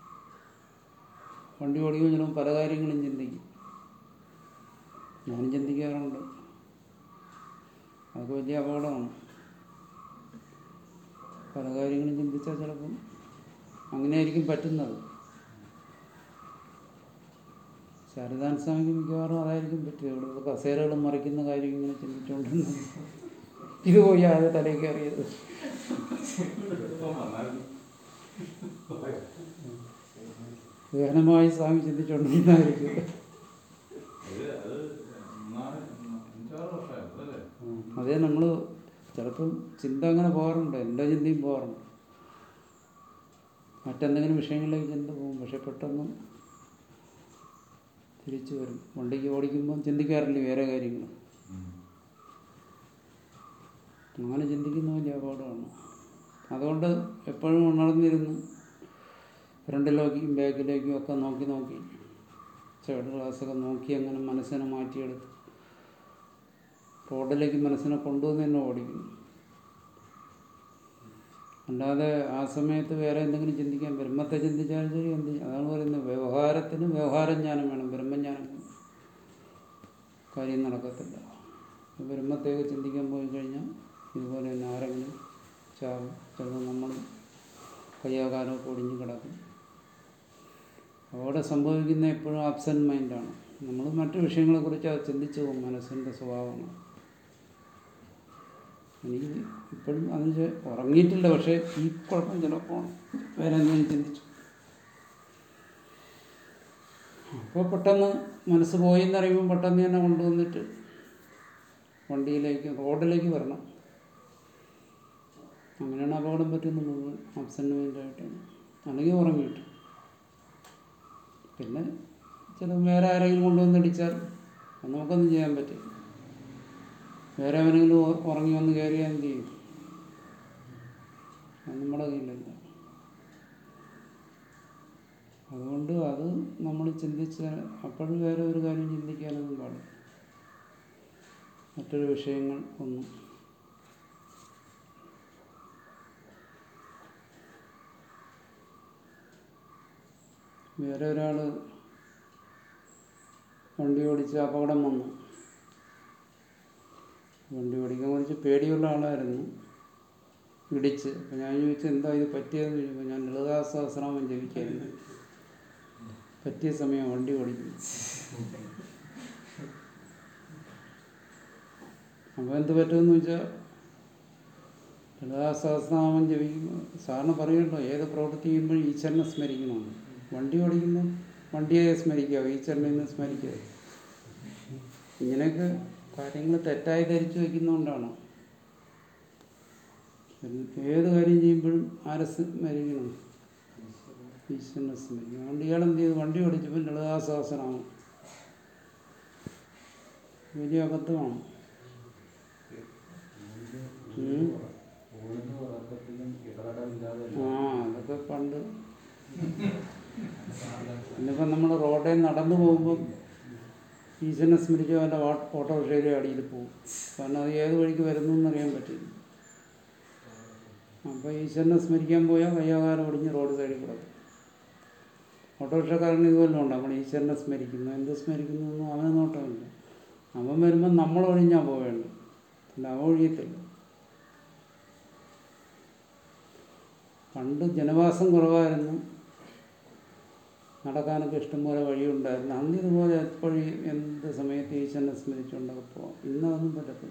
[SPEAKER 1] വണ്ടി ഓടിക്കുമ്പോൾ ചിലപ്പോൾ പല കാര്യങ്ങളും ചിന്തിക്കും ഞാനും ചിന്തിക്കാറുണ്ട് അതൊക്കെ വലിയ അപകടമാണ് പല കാര്യങ്ങളും ചിന്തിച്ചാൽ ചിലപ്പം അങ്ങനെയായിരിക്കും പറ്റുന്നത് ശാരദാൻ സ്വാമിക്ക് മിക്കവാറും അതായിരിക്കും പറ്റിയത് ഇവിടെ കസേരകൾ മറിക്കുന്ന കാര്യം ഇങ്ങനെ ചിന്തിച്ചുകൊണ്ടിരുന്നത് ഇത് പോയി ആകെ തലയിൽ കയറിയത് ഗഹനമായി സ്വാമി ചിന്തിച്ചുകൊണ്ടിരുന്നതായിരിക്കും
[SPEAKER 3] അഞ്ചാറ് വർഷമായിരുന്നു അല്ലേ
[SPEAKER 1] ഉം. അതേ നമ്മൾ ചിലപ്പം ചിന്ത അങ്ങനെ പോകാറുണ്ട് എൻ്റെ ചിന്തയും പോകാറുണ്ട് മറ്റെന്തെങ്കിലും വിഷയങ്ങളിലേക്ക് ചിന്ത പോകും പക്ഷെ പെട്ടെന്ന് തിരിച്ചു വരും വണ്ടിക്ക് ഓടിക്കുമ്പം ചിന്തിക്കാറില്ല വേറെ കാര്യങ്ങൾ അങ്ങനെ ചിന്തിക്കുന്ന വലിയ അപകടമാണ് അതുകൊണ്ട് എപ്പോഴും ഉണർന്നിരുന്ന് ഫ്രണ്ടിലേക്കും ബാക്കിലേക്കും ഒക്കെ നോക്കി നോക്കി സൈഡ് ഗ്ലാസ്സൊക്കെ നോക്കി അങ്ങനെ മനസ്സിനെ മാറ്റിയെടുത്ത് റോഡിലേക്ക് മനസ്സിനെ കൊണ്ടുവന്ന് തന്നെ ഓടിക്കുന്നു അല്ലാതെ ആ സമയത്ത് വേറെ എന്തെങ്കിലും ചിന്തിക്കാൻ ബ്രഹ്മത്തെ ചിന്തിച്ചാലും ശരി എന്ത് അതാണ് പറയുന്നത് വ്യവഹാരത്തിന് വ്യവഹാരജ്ഞാനം വേണം ബ്രഹ്മജ്ഞാനം കാര്യം നടക്കത്തില്ല ബ്രഹ്മത്തേക്ക് ചിന്തിക്കാൻ പോയി കഴിഞ്ഞാൽ ഇതുപോലെ തന്നെ ആരെങ്കിലും ചാവും ചിലപ്പോൾ നമ്മൾ കയ്യാകാലമൊക്കെ ഒടിഞ്ഞ് കിടക്കും അവിടെ സംഭവിക്കുന്ന എപ്പോഴും ആബ്സെൻറ്റ് മൈൻഡാണ് നമ്മൾ മറ്റു വിഷയങ്ങളെക്കുറിച്ച് അത് ചിന്തിച്ചു പോകും മനസ്സിൻ്റെ സ്വഭാവമാണ് എനിക്ക് ഇപ്പോഴും അതിന് ശേ- ഉറങ്ങിയിട്ടില്ല പക്ഷേ ഈ കുഴപ്പം ചിലപ്പോൾ വേറെ എന്തെങ്കിലും ചിന്തിച്ചു അപ്പോൾ പെട്ടെന്ന് മനസ്സ് പോയി എന്നറിയുമ്പോൾ പെട്ടെന്ന് തന്നെ കൊണ്ടുവന്നിട്ട് വണ്ടിയിലേക്ക് റോഡിലേക്ക് വരണം അങ്ങനെയാണ് അപകടം പറ്റുന്നത് മുഴുവൻ ആബ്സെൻ്റ് മൈൻഡായിട്ടാണ് അല്ലെങ്കിൽ ഉറങ്ങിയിട്ട് പിന്നെ ചിലപ്പോൾ വേറെ ആരെങ്കിലും കൊണ്ടുവന്ന് ഇടിച്ചാൽ അത് നമുക്കൊന്നും ചെയ്യാൻ പറ്റില്ല വേറെ എവനെങ്കിലും ഉ- ഉറങ്ങി വന്ന് കയറിയാൽ എന്ത് ചെയ്യും അത് നമ്മുടെ കയ്യിലല്ല അതുകൊണ്ട് അത് നമ്മൾ ചിന്തിച്ച് അപ്പോഴും വേറെ ഒരു കാര്യം ചിന്തിക്കാനൊന്നും പാടില്ല മറ്റൊരു വിഷയങ്ങൾ ഒന്നും വേറെ ഒരാൾ വണ്ടി ഓടിച്ച് അപകടം വന്നു വണ്ടി ഓടിക്കാൻ കുറച്ച് പേടിയുള്ള ആളായിരുന്നു ഇടിച്ച് അപ്പം ഞാൻ ചോദിച്ചു എന്താ ഇത് പറ്റിയതെന്ന് ചോദിച്ചപ്പോൾ ഞാൻ ലളിതാ സഹസ്രനാമം ജപിക്കായിരുന്നു പറ്റിയ സമയം വണ്ടി ഓടിക്കുന്നു അപ്പോൾ എന്ത് പറ്റുമെന്ന് വെച്ചാൽ ലളിതാ സഹസ്രനാമം ജപിക്കുമ്പോൾ സാറിന് പറയുമല്ലോ ഏത് പ്രവൃത്തി ചെയ്യുമ്പോഴും ഈശ്വരനെ സ്മരിക്കണമെന്ന് വണ്ടി ഓടിക്കുമ്പോൾ വണ്ടിയെ സ്മരിക്കുക ഈശ്വരനെ ഒന്ന് സ്മരിക്കുക ഇങ്ങനെയൊക്കെ കാര്യങ്ങൾ തെറ്റായി ധരിച്ചു വയ്ക്കുന്നതുകൊണ്ടാണ് ഏത് കാര്യം ചെയ്യുമ്പോഴും ആരെ സ്മരിക്കണം ഈശ്വരനെ സ്മരിക്കണം അതുകൊണ്ട് ഇയാൾ എന്ത് ചെയ്തു വണ്ടി ഓടിച്ചപ്പോൾ ലളിതാ സഹസ്രനാമം വലിയ അബദ്ധമാണ് ഉം.
[SPEAKER 4] ഊണിനും ഉറക്കത്തിനും ഇടപെടലില്ലാതെ
[SPEAKER 1] ആ അതൊക്കെ പണ്ട് ഇന്നിപ്പം നമ്മൾ റോഡിൽ നടന്നു പോകുമ്പം ഈശ്വരനെ സ്മരിച്ച് അവൻ്റെ ഓട്ടോറിക്ഷയുടെ അടിയിൽ പോകും കാരണം അത് ഏത് വഴിക്ക് വരുന്നു എന്നറിയാൻ പറ്റില്ല അപ്പോൾ ഈശ്വരനെ സ്മരിക്കാൻ പോയാൽ കയ്യാകാരം ഒടിഞ്ഞ് റോഡ് സൈഡിൽ കിടക്കും ഓട്ടോറിക്ഷക്കാരന് ഇതുവല്ലോ ഉണ്ട് നമ്മൾ ഈശ്വരനെ സ്മരിക്കുന്നു എന്ത് സ്മരിക്കുന്നു എന്നും അവന് നോട്ടമില്ല അവൻ വരുമ്പം നമ്മൾ ഒഴിഞ്ഞാൽ പോവേണ്ടത് അല്ല അവൻ ഒഴിയത്തില്ല പണ്ട് ജനവാസം കുറവായിരുന്നു നടക്കാനൊക്കെ ഇഷ്ടംപോലെ വഴിയുണ്ടായിരുന്നു അന്ന് ഇതുപോലെ എപ്പോഴും എന്ത് സമയത്ത് ഈശ്വരനെ സ്മരിച്ചുകൊണ്ടൊക്കെ പോവാം ഇന്ന് അതൊന്നും പറ്റത്തില്ല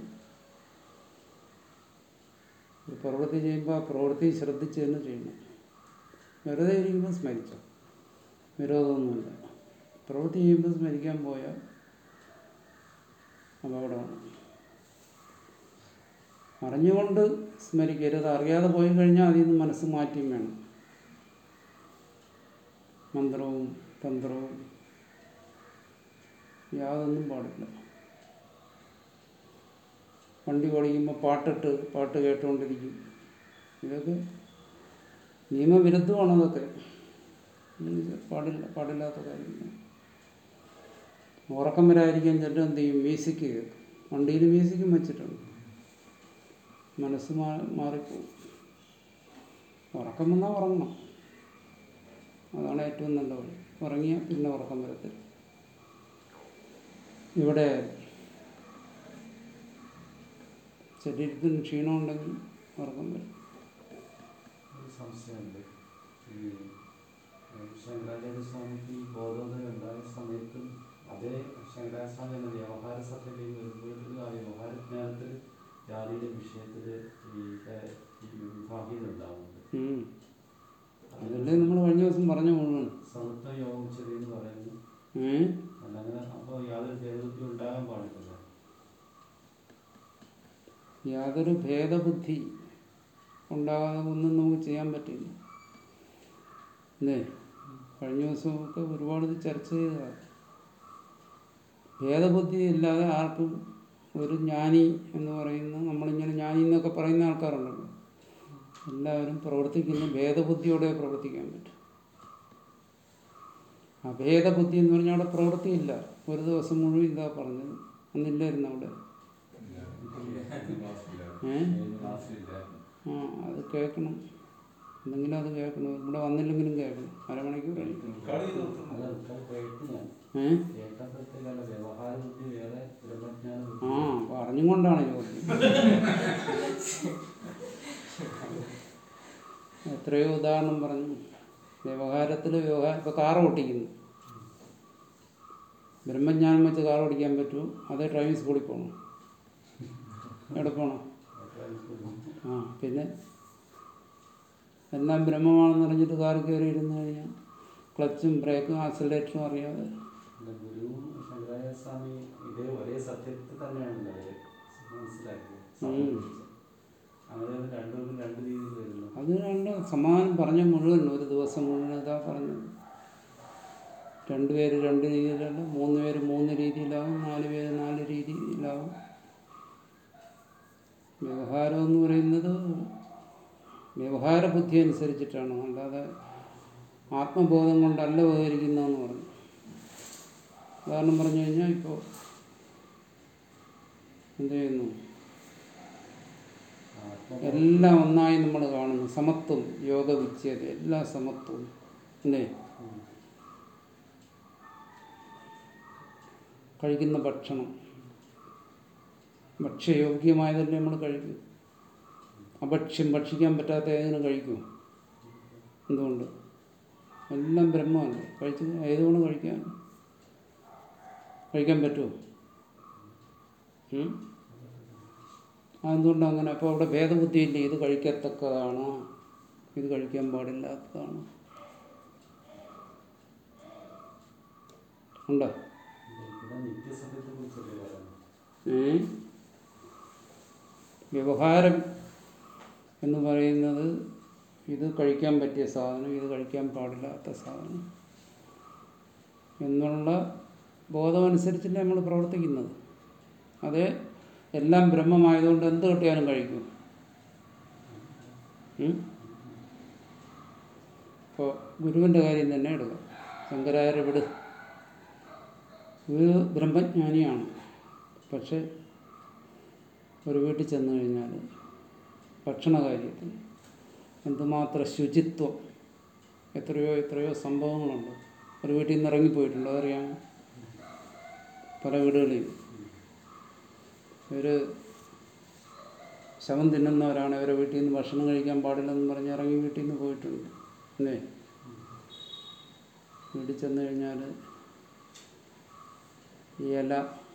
[SPEAKER 1] ഒരു പ്രവൃത്തി ചെയ്യുമ്പോൾ ആ പ്രവൃത്തി ശ്രദ്ധിച്ച് തന്നെ ചെയ്യണം വെറുതെ ഇരിക്കുമ്പോൾ സ്മരിച്ചോ വിരോധമൊന്നുമില്ല പ്രവൃത്തി ചെയ്യുമ്പോൾ സ്മരിക്കാൻ പോയാൽ അപകടമാണ് അറിഞ്ഞുകൊണ്ട് സ്മരിക്കരുത് അറിയാതെ പോയി കഴിഞ്ഞാൽ അതിൽ നിന്ന് മനസ്സ് മാറ്റിയും വേണം മന്ത്രവും തന്ത്രവും യാതൊന്നും പാടില്ല വണ്ടി ഓടിക്കുമ്പോൾ പാട്ടിട്ട് പാട്ട് കേട്ടുകൊണ്ടിരിക്കും ഇതൊക്കെ നിയമവിരുദ്ധമാണ് അതൊക്കെ ഇത് പാടില്ല പാടില്ലാത്ത കാര്യങ്ങൾ ഉറക്കം വരാതിരിക്കാൻ ചിലർ എന്ത് ചെയ്യും മ്യൂസിക് കേൾക്കും വണ്ടിയിൽ മ്യൂസിക്കും വെച്ചിട്ടുണ്ട് മനസ്സ് മാ മാറിപ്പോവും ഉറക്കം വന്നാൽ ഉറങ്ങണം അതാണ് ഏറ്റവും നല്ല വഴി ഉറങ്ങിയാൽ പിന്നെ ഉറക്കം വരത്തില്ല ഇവിടെ ശരീരത്തിന് ക്ഷീണമുണ്ടെങ്കിൽ ഉറക്കം വരും
[SPEAKER 4] ഒരു സംശയമുണ്ട് ഈ ഏഹ്, ശങ്കരാചാര്യ സ്വാമിക്ക് ഈ ബോധോദയം ഉണ്ടായ സമയത്ത് അതേ ശങ്കരാചാര്യ സ്വാമി എന്ന വ്യവഹാര സഭയിൽ വരുമ്പോഴത്തേക്കും ആ വ്യവഹാര ജ്ഞാനത്തിൽ ജാതിയുടെ വിഷയത്തിൽ ഈ ഏഹ്, ഈ വിഭാഗീയത ഉണ്ടാവുന്നുണ്ട്
[SPEAKER 1] ഉം. അതല്ലേ നമ്മൾ കഴിഞ്ഞ ദിവസം പറഞ്ഞ മുഴുവൻ
[SPEAKER 4] സമത്വ യോഗം ചെറിയെന്ന് പറയുന്നു
[SPEAKER 1] ഏ
[SPEAKER 4] അതങ്ങനെ അപ്പോൾ യാതൊരു ഭേദബുദ്ധി ഉണ്ടാകാൻ പാടില്ല
[SPEAKER 1] യാതൊരു ഭേദബുദ്ധി ഉണ്ടാകാതെ ഒന്നും നമുക്ക് ചെയ്യാൻ പറ്റില്ല അല്ലേ കഴിഞ്ഞ ദിവസമൊക്കെ ഒരുപാട് ഇത് ചർച്ച ചെയ്തതാണ് ഭേദബുദ്ധി ഇല്ലാതെ ആർക്കും ഒരു ജ്ഞാനി എന്ന് പറയുന്ന നമ്മളിങ്ങനെ ജ്ഞാനി എന്നൊക്കെ പറയുന്ന ആൾക്കാരുണ്ടല്ലോ എല്ലാവരും പ്രവർത്തിക്കുന്ന ഭേദബുദ്ധിയോടെ പ്രവർത്തിക്കാൻ പറ്റും അഭേദബുദ്ധി എന്ന് പറഞ്ഞാൽ അവിടെ പ്രവൃത്തിയില്ല ഒരു ദിവസം മുഴുവൻ ഇതാ പറഞ്ഞത് അന്നില്ലായിരുന്നു അവിടെ ഏ ആ അത് കേൾക്കണം എന്തെങ്കിലും അത് കേൾക്കണം ഇവിടെ വന്നില്ലെങ്കിലും കേൾക്കണം അരമണിക്കൂർ കഴിഞ്ഞു
[SPEAKER 4] അത് ആൾക്കാർ കേട്ടു ഞാൻ
[SPEAKER 1] ഏ
[SPEAKER 4] കേട്ടപ്പോഴത്തേക്കാണ് വ്യവഹാര ബുദ്ധി വേറെ ബ്രഹ്മജ്ഞാന
[SPEAKER 1] ആ
[SPEAKER 4] ബുദ്ധി
[SPEAKER 1] അപ്പൊ അറിഞ്ഞുകൊണ്ടാണ് ചോദ്യം എത്രയോ ഉദാഹരണം പറഞ്ഞു വ്യവഹാരത്തിൽ വ്യവഹാരം ഇപ്പൊ കാർ ഓട്ടിക്കുന്നു ബ്രഹ്മജ്ഞാനം വെച്ച് കാർ ഓടിക്കാൻ പറ്റുമോ അതേ ഡ്രൈവിംഗ് സ്കൂളിൽ പോകണം എവിടെ പോകണം ആ പിന്നെ എല്ലാം ബ്രഹ്മമാണെന്ന് അറിഞ്ഞിട്ട് കാർ കയറി ഇരുന്ന് കഴിഞ്ഞാൽ ക്ലച്ചും ബ്രേക്കും ആക്സിലേറ്ററും അറിയാതെ
[SPEAKER 4] പിന്നെ ഗുരുവും ശങ്കരാചാര്യ സ്വാമി ഇതേ ഒരേ സത്യത്തെ തന്നെയാണ് അവര് മനസ്സിലാക്കിയത് സമർപ്പിച്ചത്. അങ്ങനെ അത് രണ്ടുപേർക്കും രണ്ട് രീതിയിൽ വരുന്നു
[SPEAKER 1] അത് രണ്ട് സമാധാനം പറഞ്ഞ മുഴുവൻ ഒരു ദിവസം മുഴുവൻ ഇതാ പറഞ്ഞത് രണ്ടുപേര് രണ്ട് രീതിയിലല്ല മൂന്ന് പേര് മൂന്ന് രീതിയിലാവും നാല് പേര് നാല് രീതിയിലാവും വ്യവഹാരം എന്ന് പറയുന്നത് വ്യവഹാര ബുദ്ധി അനുസരിച്ചിട്ടാണ് അല്ലാതെ ആത്മബോധം കൊണ്ടല്ല വ്യവഹരിക്കുന്നതെന്ന് പറഞ്ഞു ഉദാഹരണം പറഞ്ഞു കഴിഞ്ഞാൽ ഇപ്പോൾ എന്ത് ചെയ്യുന്നു എല്ലാം ഒന്നായി നമ്മൾ കാണുന്നു സമത്വം യോഗ വിച്ഛേദ എല്ലാ സമത്വവും അല്ലേ കഴിക്കുന്ന ഭക്ഷണം ഭക്ഷ്യയോഗ്യമായതല്ലേ നമ്മൾ കഴിക്കും അഭക്ഷ്യം ഭക്ഷിക്കാൻ പറ്റാത്ത ഏതിനും കഴിക്കും എന്തുകൊണ്ട് എല്ലാം ബ്രഹ്മമല്ലേ കഴിച്ച് ഏതുകൊണ്ട് കഴിക്കാൻ കഴിക്കാൻ പറ്റുമോ ഉം? അതെന്തുകൊണ്ടാണ് അങ്ങനെ അപ്പോൾ അവിടെ ഭേദബുദ്ധിയില്ലേ ഇത് കഴിക്കത്തക്കതാണ് ഇത് കഴിക്കാൻ പാടില്ലാത്തതാണ് ഉണ്ടോ
[SPEAKER 4] ഇവിടെ നിത്യസത്യത്തെ കുറിച്ചല്ലേ പറയുന്നത്
[SPEAKER 1] ഏ? വ്യവഹാരം എന്ന് പറയുന്നത് ഇത് കഴിക്കാൻ പറ്റിയ സാധനം ഇത് കഴിക്കാൻ പാടില്ലാത്ത സാധനം എന്നുള്ള ബോധമനുസരിച്ചല്ലേ നമ്മൾ പ്രവർത്തിക്കുന്നത് അത് എല്ലാം ബ്രഹ്മമായതുകൊണ്ട് എന്ത് കിട്ടിയാലും കഴിക്കും ഇപ്പോൾ ഗുരുവിൻ്റെ കാര്യം തന്നെ എടുക്കാം ശങ്കരാചാര്യ വിട് ഗുരു ബ്രഹ്മജ്ഞാനിയാണ് പക്ഷെ ഒരു വീട്ടിൽ ചെന്ന് കഴിഞ്ഞാൽ ഭക്ഷണ കാര്യത്തിൽ എന്തുമാത്രം ശുചിത്വം എത്രയോ എത്രയോ സംഭവങ്ങളുണ്ട് ഒരു വീട്ടിൽ നിന്ന് ഇറങ്ങിപ്പോയിട്ടുണ്ട് അതറിയാമോ പല വീടുകളിലും ഇവർ ശവം തിന്നുന്നവരാണ് ഇവരെ വീട്ടിൽ നിന്ന് ഭക്ഷണം കഴിക്കാൻ പാടില്ലെന്ന് പറഞ്ഞ് ഇറങ്ങി വീട്ടിൽ നിന്ന് പോയിട്ടുണ്ട് അല്ലേ വീട്ടിൽ ചെന്ന് കഴിഞ്ഞാൽ ഈ ഇല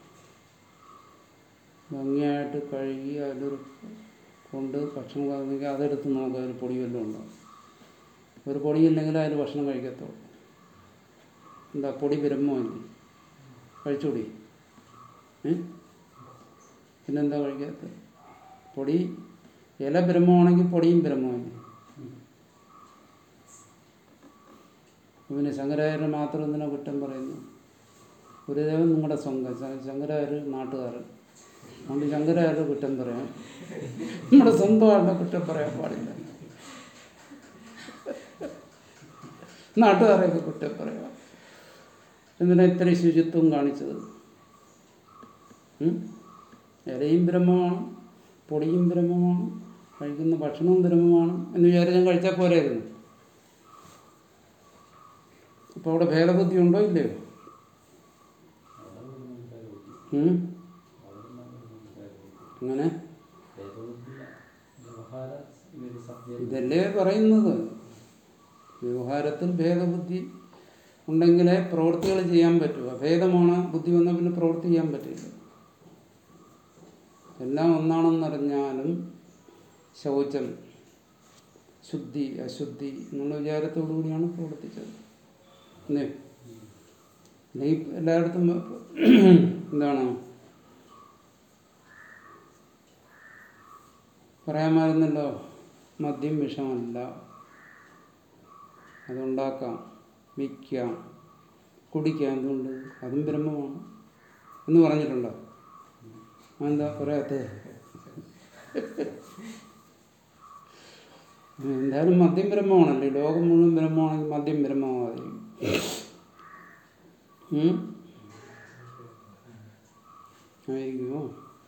[SPEAKER 1] ഭംഗിയായിട്ട് കഴുകി അതിലൊരു കൊണ്ട് ഭക്ഷണം കഴിക്കുക അതെടുത്ത് നോക്കുക അതിൽ പൊടി വല്ലതും ഉണ്ടോ ഒരു പൊടിയില്ലെങ്കിൽ അതിൽ ഭക്ഷണം കഴിക്കത്തുള്ളൂ എന്താ പൊടി ബ്രഹ്മമല്ലേ കഴിച്ചുകൂടി ഏ പിന്നെന്താ കഴിക്കാത്തത് പൊടി ഇല ബ്രഹ്മമാണെങ്കിൽ പൊടിയും ബ്രഹ്മമല്ലേ പിന്നെ ശങ്കരാചാര്യനെ മാത്രം എന്തിനാ കുറ്റം പറയുന്നു ഗുരുദേവൻ നിങ്ങളുടെ സ്വന്തം ശ- ശങ്കരാചാര്യ നാട്ടുകാരൻ അതുകൊണ്ട് ശങ്കരാചാര്യ കുറ്റം പറയാം നമ്മുടെ സ്വന്തം ആളുടെ കുറ്റം പറയാൻ പാടില്ല നാട്ടുകാരെയൊക്കെ കുറ്റം പറയാം എന്തിനാ ഇത്രയും ശുചിത്വം കാണിച്ചത് ഉം? ഇലയും ബ്രഹ്മമാണ് പൊടിയും ബ്രഹ്മമാണ് കഴിക്കുന്ന ഭക്ഷണവും ബ്രഹ്മമാണ് എന്ന് വിചാരിച്ച് ഞാൻ കഴിച്ചാൽ പോരായിരുന്നു അപ്പോൾ അവിടെ ഭേദബുദ്ധി ഉണ്ടോ ഇല്ലയോ
[SPEAKER 4] അവിടെ ഒരു മനസ്സിലായി നോക്കി.
[SPEAKER 1] ഉം?
[SPEAKER 4] അവിടെ നല്ല മനസ്സിലായി നോക്കി.
[SPEAKER 1] അങ്ങനെ
[SPEAKER 4] ഭേദബുദ്ധി, വ്യവഹാര ഇവര് സത്യം
[SPEAKER 1] ഇതല്ലേ പറയുന്നത് വ്യവഹാരത്തിൽ ഭേദബുദ്ധി ഉണ്ടെങ്കിലേ പ്രവൃത്തികൾ ചെയ്യാൻ പറ്റൂ അഭേദമാണ് ബുദ്ധി വന്നാൽ പിന്നെ പ്രവൃത്തി ചെയ്യാൻ പറ്റില്ല എല്ലാം ഒന്നാണെന്നറിഞ്ഞാലും ശൗചം ശുദ്ധി അശുദ്ധി എന്നുള്ള വിചാരത്തോടു കൂടിയാണ് പ്രവർത്തിച്ചത് അല്ലേ അല്ലെങ്കിൽ എല്ലായിടത്തും എന്താണ് പറയാമായിരുന്നല്ലോ മദ്യം വിഷമല്ല അതുണ്ടാക്കാം വിൽക്കാം കുടിക്കാം എന്തുകൊണ്ട് അതും ബ്രഹ്മമാണ് എന്ന് പറഞ്ഞിട്ടുണ്ടോ എന്താ പറയാത്തത് എന്തായാലും മദ്യം ബ്രഹ്മമാണല്ലേ ലോകം മുഴുവൻ ബ്രഹ്മമാണെങ്കിൽ മദ്യം ബ്രഹ്മമായിരിക്കും ഉം? ആയിരിക്കുമോ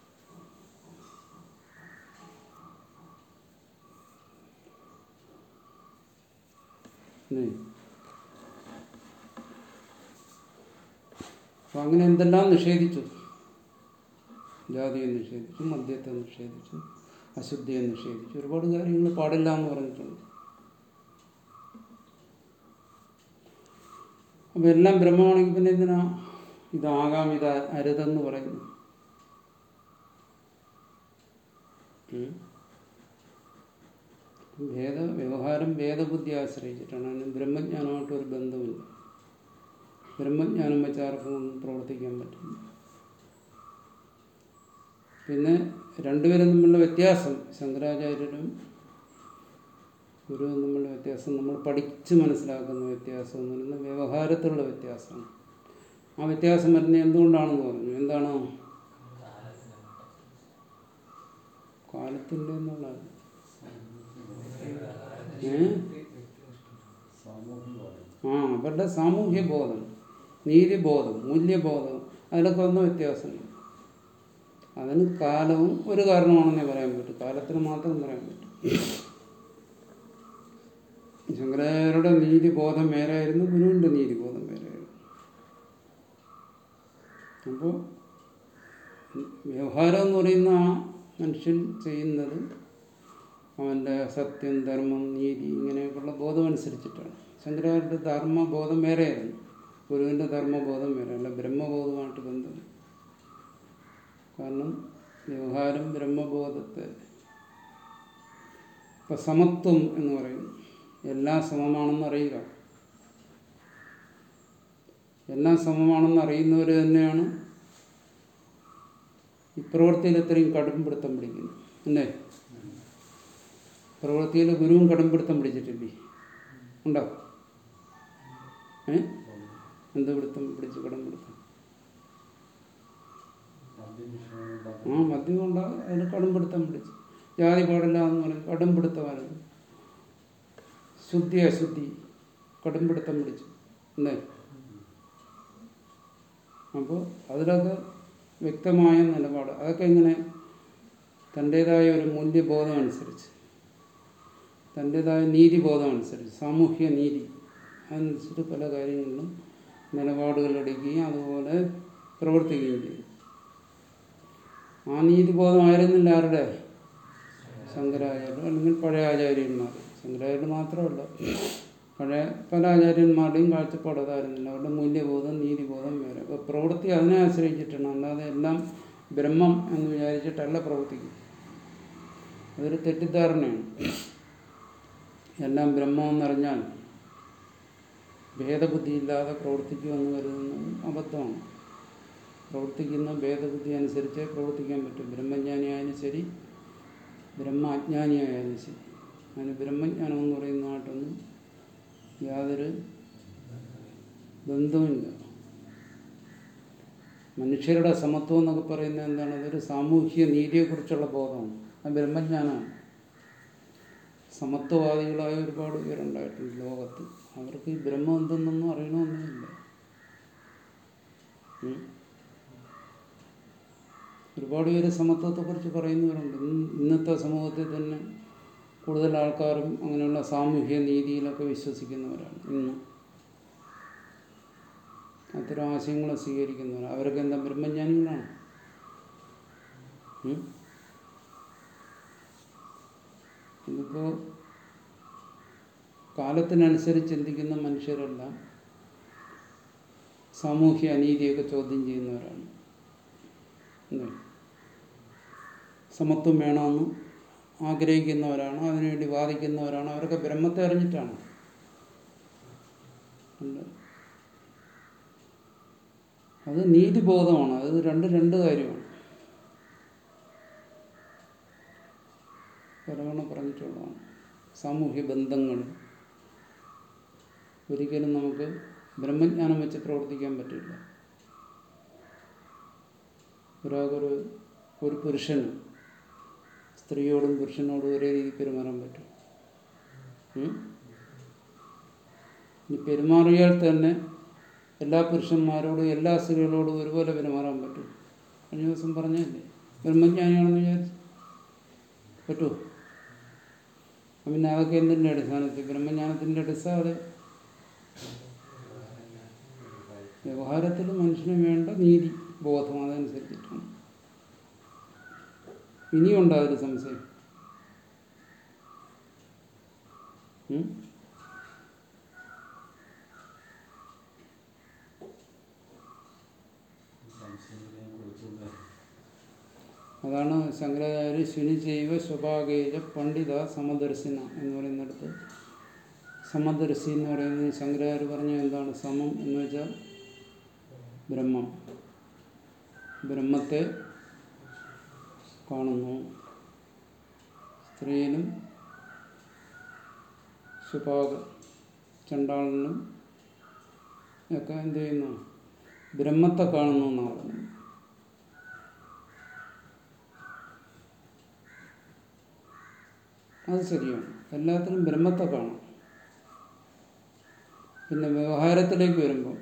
[SPEAKER 1] ഉം. അപ്പൊ അങ്ങനെ എന്തെല്ലാം നിഷേധിച്ചു ജാതിയെ നിഷേധിച്ചു മദ്യത്തെ നിഷേധിച്ചു അശുദ്ധിയെ നിഷേധിച്ചു ഒരുപാട് കാര്യങ്ങൾ പാടില്ല എന്ന് പറഞ്ഞിട്ടുണ്ട് അപ്പൊ എല്ലാം ബ്രഹ്മമാണെങ്കിൽ പിന്നെ എന്തിനാ ഇതാകാം ഇത് അരുതെന്ന് പറയുന്നു ഉം. ഭേദ വ്യവഹാരം ഭേദബുദ്ധി ആശ്രയിച്ചിട്ടാണ് അതിന് ബ്രഹ്മജ്ഞാനമായിട്ട് ഒരു ബന്ധമില്ല ബ്രഹ്മജ്ഞാനം വെച്ച് ആർക്കും ഒന്നും പ്രവർത്തിക്കാൻ പറ്റില്ല പിന്നെ രണ്ടുപേരും തമ്മിലുള്ള വ്യത്യാസം ശങ്കരാചാര്യരും ഗുരുവും തമ്മിലുള്ള വ്യത്യാസം നമ്മൾ പഠിച്ച് മനസ്സിലാക്കുന്ന വ്യത്യാസം എന്ന് പറയുന്നത് വ്യവഹാരത്തിലുള്ള വ്യത്യാസമാണ് ആ വ്യത്യാസം വരുന്നത് എന്തുകൊണ്ടാണെന്ന് പറഞ്ഞു എന്താണ് കാലത്തിൻ്റെ എന്നുള്ളത് ഏ
[SPEAKER 4] സാമൂഹികമാണ്
[SPEAKER 1] ആ അവരുടെ സാമൂഹ്യ ബോധം നീതിബോധം മൂല്യബോധം അതിലൊക്കെ വന്ന വ്യത്യാസമുണ്ട് അതിന് കാലവും ഒരു കാരണമാണെന്നേ പറയാൻ പറ്റും കാലത്തിന് മാത്രം പറയാൻ പറ്റും ശങ്കരാചാര്യരുടെ നീതിബോധം വേറെയായിരുന്നു ഗുരുവിൻ്റെ നീതിബോധം വേറെയായിരുന്നു അപ്പോൾ വ്യവഹാരം എന്ന് പറയുന്ന ആ മനുഷ്യൻ ചെയ്യുന്നത് അവൻ്റെ സത്യം ധർമ്മം നീതി ഇങ്ങനെയൊക്കെയുള്ള ബോധം അനുസരിച്ചിട്ടാണ് ശങ്കരാചാര്യരുടെ ധർമ്മബോധം വേറെയായിരുന്നു ഗുരുവിൻ്റെ ധർമ്മബോധം വേറെ അല്ല ബ്രഹ്മബോധമായിട്ട് ബന്ധം കാരണം വ്യവഹാരം ബ്രഹ്മബോധത്തെ ഇപ്പം സമത്വം എന്ന് പറയുന്നു എല്ലാം സമമാണെന്ന് അറിയുക എല്ലാം സമമാണെന്ന് അറിയുന്നവർ തന്നെയാണ് ഈ പ്രവൃത്തിയിൽ ഇത്രയും കടുംപിടുത്തം പിടിക്കുന്നത് അല്ലേ പ്രവൃത്തിയിൽ ഗുരുവും കടുംപിടുത്തം പിടിച്ചിട്ടില്ലേ ഉണ്ടോ ഏ എന്ത് പിടുത്തം പിടിച്ച് കടുംപിടുത്തം ആ മദ്യം ഉണ്ടാകും അതിന് കടുംപിടുത്തം പിടിച്ച് ജാതി പാടില്ല എന്ന് പറയും കടുംപിടുത്തമായിരുന്നു ശുദ്ധി അശുദ്ധി കടുംപിടുത്തം പിടിച്ചു അല്ലേ അപ്പോൾ അതിലൊക്കെ വ്യക്തമായ നിലപാട് അതൊക്കെ ഇങ്ങനെ തൻ്റേതായ ഒരു മൂല്യബോധം അനുസരിച്ച് തൻ്റേതായ നീതിബോധം അനുസരിച്ച് സാമൂഹ്യ നീതി അതനുസരിച്ച് പല കാര്യങ്ങളിലും നിലപാടുകൾ എടുക്കുകയും അതുപോലെ പ്രവർത്തിക്കുകയും ചെയ്തു ആ നീതിബോധമായിരുന്നില്ല ആരുടെ ശങ്കരാചാര്യർ അല്ലെങ്കിൽ പഴയ ആചാര്യന്മാർ ശങ്കരാചാര്യർ മാത്രമല്ല പഴയ പല ആചാര്യന്മാരുടെയും കാഴ്ചപ്പാട് അതായിരുന്നില്ല അവരുടെ മൂല്യബോധം നീതിബോധം വേറെ അപ്പോൾ പ്രവൃത്തി അതിനെ ആശ്രയിച്ചിട്ടാണ് അല്ലാതെ എല്ലാം ബ്രഹ്മം എന്ന് വിചാരിച്ചിട്ടല്ല പ്രവർത്തിക്കും അതൊരു തെറ്റിദ്ധാരണയാണ് എല്ലാം ബ്രഹ്മം എന്നറിഞ്ഞാൽ ഭേദബുദ്ധിയില്ലാതെ പ്രവർത്തിക്കുമെന്ന് കരുതുന്നത് അബദ്ധമാണ് പ്രവർത്തിക്കുന്ന ഭേദബുദ്ധി അനുസരിച്ചേ പ്രവർത്തിക്കാൻ പറ്റും ബ്രഹ്മജ്ഞാനിയായാലും ശരി ബ്രഹ്മഅജ്ഞാനിയായാലും ശരി അതിന് ബ്രഹ്മജ്ഞാനം എന്ന് പറയുന്നതായിട്ടൊന്നും യാതൊരു ബന്ധവുമില്ല മനുഷ്യരുടെ സമത്വം എന്നൊക്കെ പറയുന്നത് എന്താണ് അതൊരു സാമൂഹ്യ നീതിയെക്കുറിച്ചുള്ള ബോധമാണ് അത് ബ്രഹ്മജ്ഞാനമാണ് സമത്വവാദികളായ ഒരുപാട് പേരുണ്ടായിട്ടുണ്ട് ലോകത്ത് അവർക്ക് ഈ ബ്രഹ്മം എന്തെന്നൊന്നും അറിയണമെന്നില്ല ഉം. ഒരുപാട് പേര് സമത്വത്തെക്കുറിച്ച് പറയുന്നവരുണ്ട് ഇന്ന് ഇന്നത്തെ സമൂഹത്തിൽ തന്നെ കൂടുതൽ ആൾക്കാരും അങ്ങനെയുള്ള സാമൂഹ്യ നീതിയിലൊക്കെ വിശ്വസിക്കുന്നവരാണ് ഇന്ന് അത്തരം ആശയങ്ങളെ സ്വീകരിക്കുന്നവർ അവരൊക്കെ എന്താ ബ്രഹ്മജ്ഞാനികളാണ് ഉം? ഇതിപ്പോൾ കാലത്തിനനുസരിച്ച് ചിന്തിക്കുന്ന മനുഷ്യരെല്ലാം സാമൂഹ്യ അനീതിയൊക്കെ ചോദ്യം ചെയ്യുന്നവരാണ് അല്ലേ? സമത്വം വേണമെന്ന് ആഗ്രഹിക്കുന്നവരാണ് അതിനുവേണ്ടി വാദിക്കുന്നവരാണ് അവരൊക്കെ ബ്രഹ്മത്തെ അറിഞ്ഞിട്ടാണ് അല്ല. അത് നീതിബോധമാണ് അത് രണ്ട് രണ്ട് കാര്യമാണ് പലവണ പറഞ്ഞിട്ടുള്ളതാണ് സാമൂഹ്യ ബന്ധങ്ങൾ ഒരിക്കലും നമുക്ക് ബ്രഹ്മജ്ഞാനം വെച്ച് പ്രവർത്തിക്കാൻ പറ്റില്ല ഒരാൾക്കൊരു ഒരു പുരുഷന് സ്ത്രീയോടും പുരുഷനോടും ഒരേ രീതി പെരുമാറാൻ പറ്റും ഉം? ഇനി പെരുമാറിയാൽ തന്നെ എല്ലാ പുരുഷന്മാരോടും എല്ലാ സ്ത്രീകളോടും ഒരുപോലെ പെരുമാറാൻ പറ്റും കഴിഞ്ഞ ദിവസം പറഞ്ഞല്ലേ ബ്രഹ്മജ്ഞാനിയാണെന്ന് വിചാരിച്ചു പറ്റുമോ അപ്പം പിന്നെ അതൊക്കെ എന്തിൻ്റെ അടിസ്ഥാനത്തിൽ ബ്രഹ്മജ്ഞാനത്തിൻ്റെ അടിസ്ഥാനം വ്യവഹാരത്തിൽ മനുഷ്യന് വേണ്ട നീതി ബോധം അതനുസരിച്ചിട്ടാണ് ഇനിയുണ്ടോ അതിൽ സംശയം ഉം?
[SPEAKER 4] സംശയം കൊടുത്തുകൊണ്ട്
[SPEAKER 1] അതാണ് ശങ്കരാചാര്യ ശുനി ചെയ്വ സ്വഭാഗേജ പണ്ഡിത സമദർശിന എന്ന് പറയുന്നിടത്ത് സമദർശി എന്ന് പറയുന്നത് ശങ്കരാചാര്യ പറഞ്ഞ എന്താണ് സമം എന്ന് വെച്ചാൽ ബ്രഹ്മം ബ്രഹ്മത്തെ കാണുന്നു സ്ത്രീയിലും സുപാക് ചണ്ടാളനും ഒക്കെ എന്ത് ചെയ്യുന്നു ബ്രഹ്മത്തെ കാണുന്നു എന്നാണ് പറഞ്ഞത് അത് ശരിയാണ് എല്ലാത്തിനും ബ്രഹ്മത്തെ കാണാം പിന്നെ വ്യവഹാരത്തിലേക്ക് വരുമ്പോൾ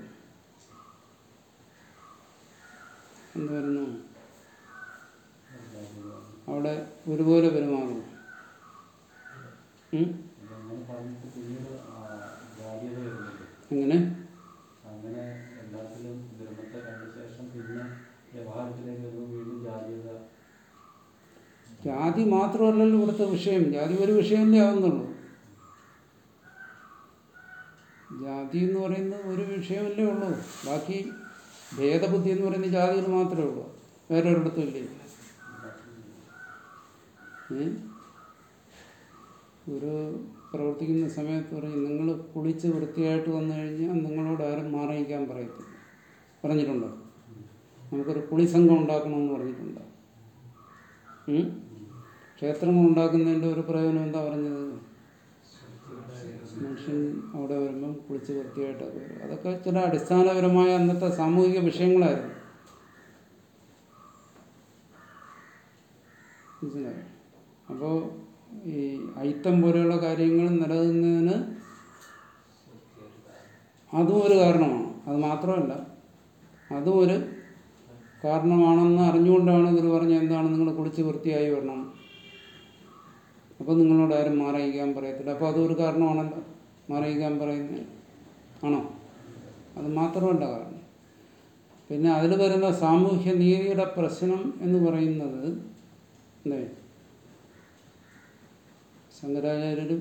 [SPEAKER 1] എന്ത് വരുന്നു അവിടെ ഒരുപോലെ പെരുമാറുന്നു ഉം?
[SPEAKER 4] അതങ്ങനെ പറഞ്ഞിട്ട് പിന്നീട് ആ ജാതീയത വരുന്നില്ല
[SPEAKER 1] എങ്ങനെ
[SPEAKER 4] അങ്ങനെ എല്ലാത്തിലും ബ്രഹ്മത്തെ കണ്ട ശേഷം പിന്നെ വ്യവഹാരത്തിലേക്ക് വരുമ്പോൾ വീണ്ടും ജാതീയത
[SPEAKER 1] ജാതി മാത്രമല്ലല്ലോ ഇവിടുത്തെ വിഷയം ജാതി ഒരു വിഷയമല്ലേ ആവുന്നുള്ളൂ ജാതി എന്ന് പറയുന്നത് ഒരു വിഷയമല്ലേ ഉള്ളൂ ബാക്കി ഭേദബുദ്ധി എന്ന് പറയുന്നത് ജാതിയിൽ മാത്രമേ ഉള്ളൂ വേറെ ഒരിടത്തും ഇല്ലേ ഏ? ഒരു പ്രവർത്തിക്കുന്ന സമയത്ത് പറയും നിങ്ങൾ കുളിച്ച് വൃത്തിയായിട്ട് വന്നു കഴിഞ്ഞാൽ നിങ്ങളോട് ആരും മാറിയിക്കാൻ പറയത്തില്ല പറഞ്ഞിട്ടുണ്ടോ നമുക്കൊരു കുളിസംഘം ഉണ്ടാക്കണമെന്ന് പറഞ്ഞിട്ടുണ്ടോ ഉം? ക്ഷേത്രങ്ങൾ ഉണ്ടാക്കുന്നതിൻ്റെ ഒരു പ്രയോജനം എന്താ പറഞ്ഞത് മനുഷ്യൻ അവിടെ വരുമ്പം കുളിച്ച് വൃത്തിയായിട്ടൊക്കെ വരും അതൊക്കെ ചില അടിസ്ഥാനപരമായ അന്നത്തെ സാമൂഹിക വിഷയങ്ങളായിരുന്നു മനസ്സിലായോ അപ്പോൾ ഈ അയിത്തം പോലെയുള്ള കാര്യങ്ങൾ നിലനിന്നതിന് അതും ഒരു കാരണമാണ് അത് മാത്രമല്ല അതും ഒരു കാരണമാണെന്ന് അറിഞ്ഞുകൊണ്ടാണ് ഇവർ പറഞ്ഞത് എന്താണ് നിങ്ങൾ കുളിച്ച് വൃത്തിയായി വരണം അപ്പോൾ നിങ്ങളോട് ആരും മാറിയിക്കാൻ പറയത്തില്ല അപ്പോൾ അതൊരു കാരണമാണല്ലോ മാറിയിക്കാൻ പറയുന്നത് ആണോ അത് മാത്രമല്ല കാരണം പിന്നെ അതിൽ വരുന്ന സാമൂഹ്യ നീതിയുടെ പ്രശ്നം എന്ന് പറയുന്നത് എന്തേ ശങ്കരാചാര്യരും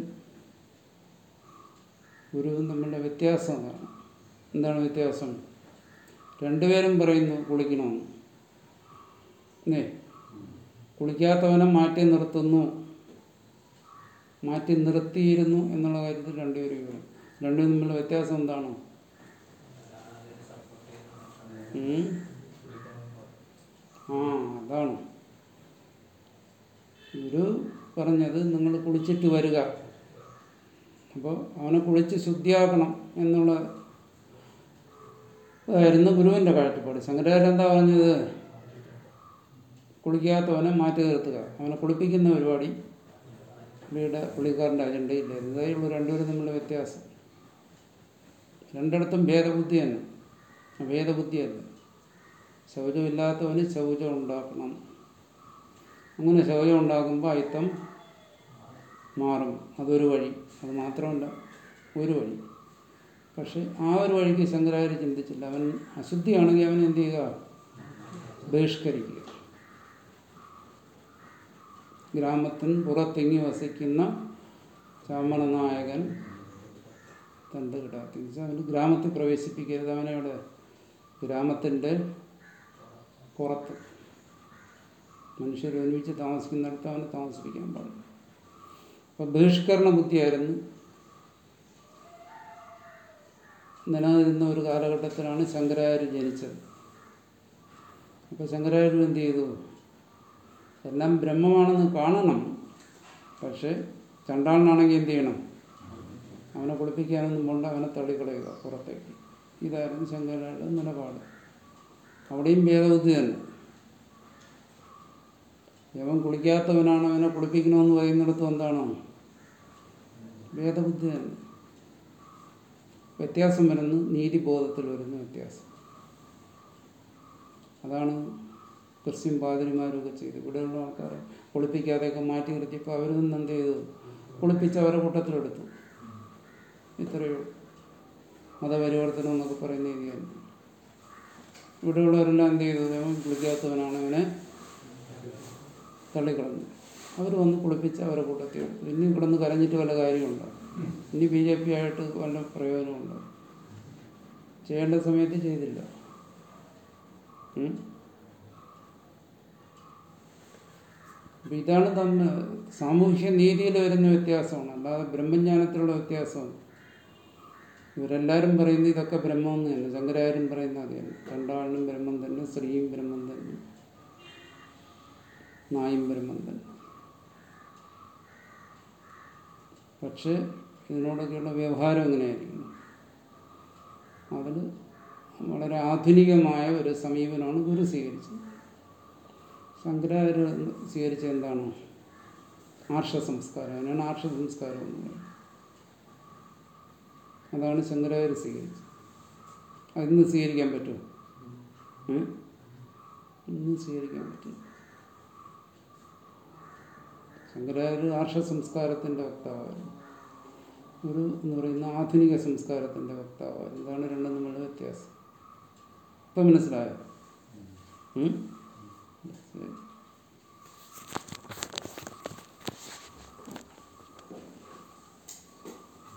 [SPEAKER 1] ഗുരുവും തമ്മിലുള്ള വ്യത്യാസം അതാണ് എന്താണ് വ്യത്യാസം രണ്ടുപേരും പറയുന്നു കുളിക്കണമെന്ന് അല്ലേ കുളിക്കാത്തവനെ മാറ്റി നിർത്തുന്നു മാറ്റി നിർത്തിയിരുന്നു എന്നുള്ള കാര്യത്തിൽ രണ്ടുപേരും പറയും രണ്ടും തമ്മിലുള്ള വ്യത്യാസം എന്താണ് ഉം? ആ അതാണ് ഗുരു പറഞ്ഞത് നിങ്ങൾ കുളിച്ചിട്ട് വരിക അപ്പോൾ അവനെ കുളിച്ച് ശുദ്ധിയാക്കണം എന്നുള്ള ആയിരുന്നു ഗുരുവിൻ്റെ കാഴ്ചപ്പാട് ശങ്കരാചാര്യ എന്താ പറഞ്ഞത് കുളിക്കാത്തവനെ മാറ്റി നിർത്തുക അവനെ കുളിപ്പിക്കുന്ന പരിപാടി പുള്ളിയുടെ പുള്ളിക്കാരൻ്റെ അജണ്ടയില്ലായിരുന്നു ഇതായുള്ള രണ്ടുപേരും തമ്മിലുള്ള വ്യത്യാസം രണ്ടിടത്തും ഭേദബുദ്ധി തന്നെ ഭേദബുദ്ധിയല്ല ശൗചമില്ലാത്തവന് ശൗചം ഉണ്ടാക്കണം അങ്ങനെ ശൗചം ഉണ്ടാക്കുമ്പോൾ അയിത്തം മാറും അതൊരു വഴി അത് മാത്രമല്ല ഒരു വഴി പക്ഷെ ആ ഒരു വഴിക്ക് ശങ്കരാചാര്യ ചിന്തിച്ചില്ല അവൻ അശുദ്ധിയാണെങ്കിൽ അവൻ എന്ത് ചെയ്യുക ബഹിഷ്കരിക്കുക ഗ്രാമത്തിന് പുറത്തിങ്ങി വസിക്കുന്ന ചാമണ നായകൻ തണ്ട് കിടാത്തി അവന് ഗ്രാമത്തിൽ പ്രവേശിപ്പിക്കരുത് അവനെ അവിടെ ഗ്രാമത്തിൻ്റെ പുറത്ത് മനുഷ്യർ ഒരുമിച്ച് താമസിക്കുന്നിടത്ത് അവന് താമസിപ്പിക്കാൻ പാടില്ല അപ്പോൾ ബഹിഷ്കരണ ബുദ്ധിയായിരുന്നു നിലനിരുന്ന ഒരു കാലഘട്ടത്തിലാണ് ശങ്കരാചാര്യ ജനിച്ചത് അപ്പോൾ ശങ്കരാചാര്യർ എന്ത് ചെയ്തു എല്ലാം ബ്രഹ്മമാണെന്ന് കാണണം പക്ഷേ ചണ്ടാളനാണെങ്കിൽ എന്ത് ചെയ്യണം അവനെ കുളിപ്പിക്കാനൊന്നും പോണ്ട അവനെ തള്ളിക്കളയുക പുറത്തേക്ക് ഇതായിരുന്നു ശങ്കരാചാര്യരുടെ നിലപാട് അവിടെയും ഭേദബുദ്ധി തന്നെ യവൻ കുളിക്കാത്തവനാണ് അവനെ കുളിപ്പിക്കണമെന്ന് പറയുന്നിടത്തും എന്താണോ ഭേദബുദ്ധി തന്നെ വ്യത്യാസം വരുന്നു നീതിബോധത്തിൽ വരുന്ന വ്യത്യാസം അതാണ് ക്രിസ്ത്യൻ പാതിരിമാരൊക്കെ ചെയ്തു ഇവിടെയുള്ള ആൾക്കാരെ കുളിപ്പിക്കാതെയൊക്കെ മാറ്റി നിർത്തിയപ്പോൾ അവർ നിന്ന് എന്ത് ചെയ്തു കുളിപ്പിച്ച് അവരെ കൂട്ടത്തിലെടുത്തു ഇത്രയേ ഉള്ളൂ മതപരിവർത്തനം എന്നൊക്കെ പറയുന്ന രീതിയാണ് ഇവിടെയുള്ളവരെല്ലാം എന്ത് ചെയ്തു അവൻ കുളിക്കാത്തവനാണ് അവനെ തള്ളിക്കളഞ്ഞു അവർ വന്ന് കുളിപ്പിച്ച് അവരെ കൂട്ടത്തിൽ എടുത്തു ഇനി കിടന്ന് കരഞ്ഞിട്ട് വല്ല കാര്യമുണ്ടോ ഇനി ബി ജെ പി ആയിട്ട് വല്ല പ്രയോജനമുണ്ടോ ചെയ്യേണ്ട സമയത്ത് ചെയ്തില്ല ഉം? അപ്പൊ ഇതാണ് തമ്മിൽ സാമൂഹ്യ നീതിയിൽ വരുന്ന വ്യത്യാസമാണ് അല്ലാതെ ബ്രഹ്മജ്ഞാനത്തിലുള്ള വ്യത്യാസമാണ് ഇവരെല്ലാവരും പറയുന്നത് ഇതൊക്കെ ബ്രഹ്മമെന്ന് തന്നെ ശങ്കരാചാര്യൻ പറയുന്ന അത് തന്നെ രണ്ടാളിനും ബ്രഹ്മം തന്നെ സ്ത്രീയും ബ്രഹ്മം തന്നെ നായും ബ്രഹ്മം തന്നെ പക്ഷെ ഇതിനോടൊക്കെയുള്ള വ്യവഹാരം എങ്ങനെയായിരിക്കണം അതിൽ വളരെ ആധുനികമായ ഒരു സമീപനമാണ് ഗുരു സ്വീകരിച്ചത് ശങ്കരാചാര്യ സ്വീകരിച്ച എന്താണ് ആർഷ സംസ്കാരം അതിനാണ് ആർഷ സംസ്കാരം എന്ന് പറയുന്നത് അതാണ് ശങ്കരാചാര്യ സ്വീകരിച്ചത് അതിന്ന് സ്വീകരിക്കാൻ പറ്റുമോ ഉം? ഇന്ന് സ്വീകരിക്കാൻ പറ്റും ശങ്കരാചാര്യ ആർഷ സംസ്കാരത്തിൻ്റെ വക്താവായിരുന്നു ഒരു എന്ന് പറയുന്ന ആധുനിക സംസ്കാരത്തിൻ്റെ വക്താവായിരുന്നു ഇതാണ് രണ്ടും തമ്മിലുള്ള വ്യത്യാസം ഇപ്പം മനസ്സിലായോ ഉം? ശരി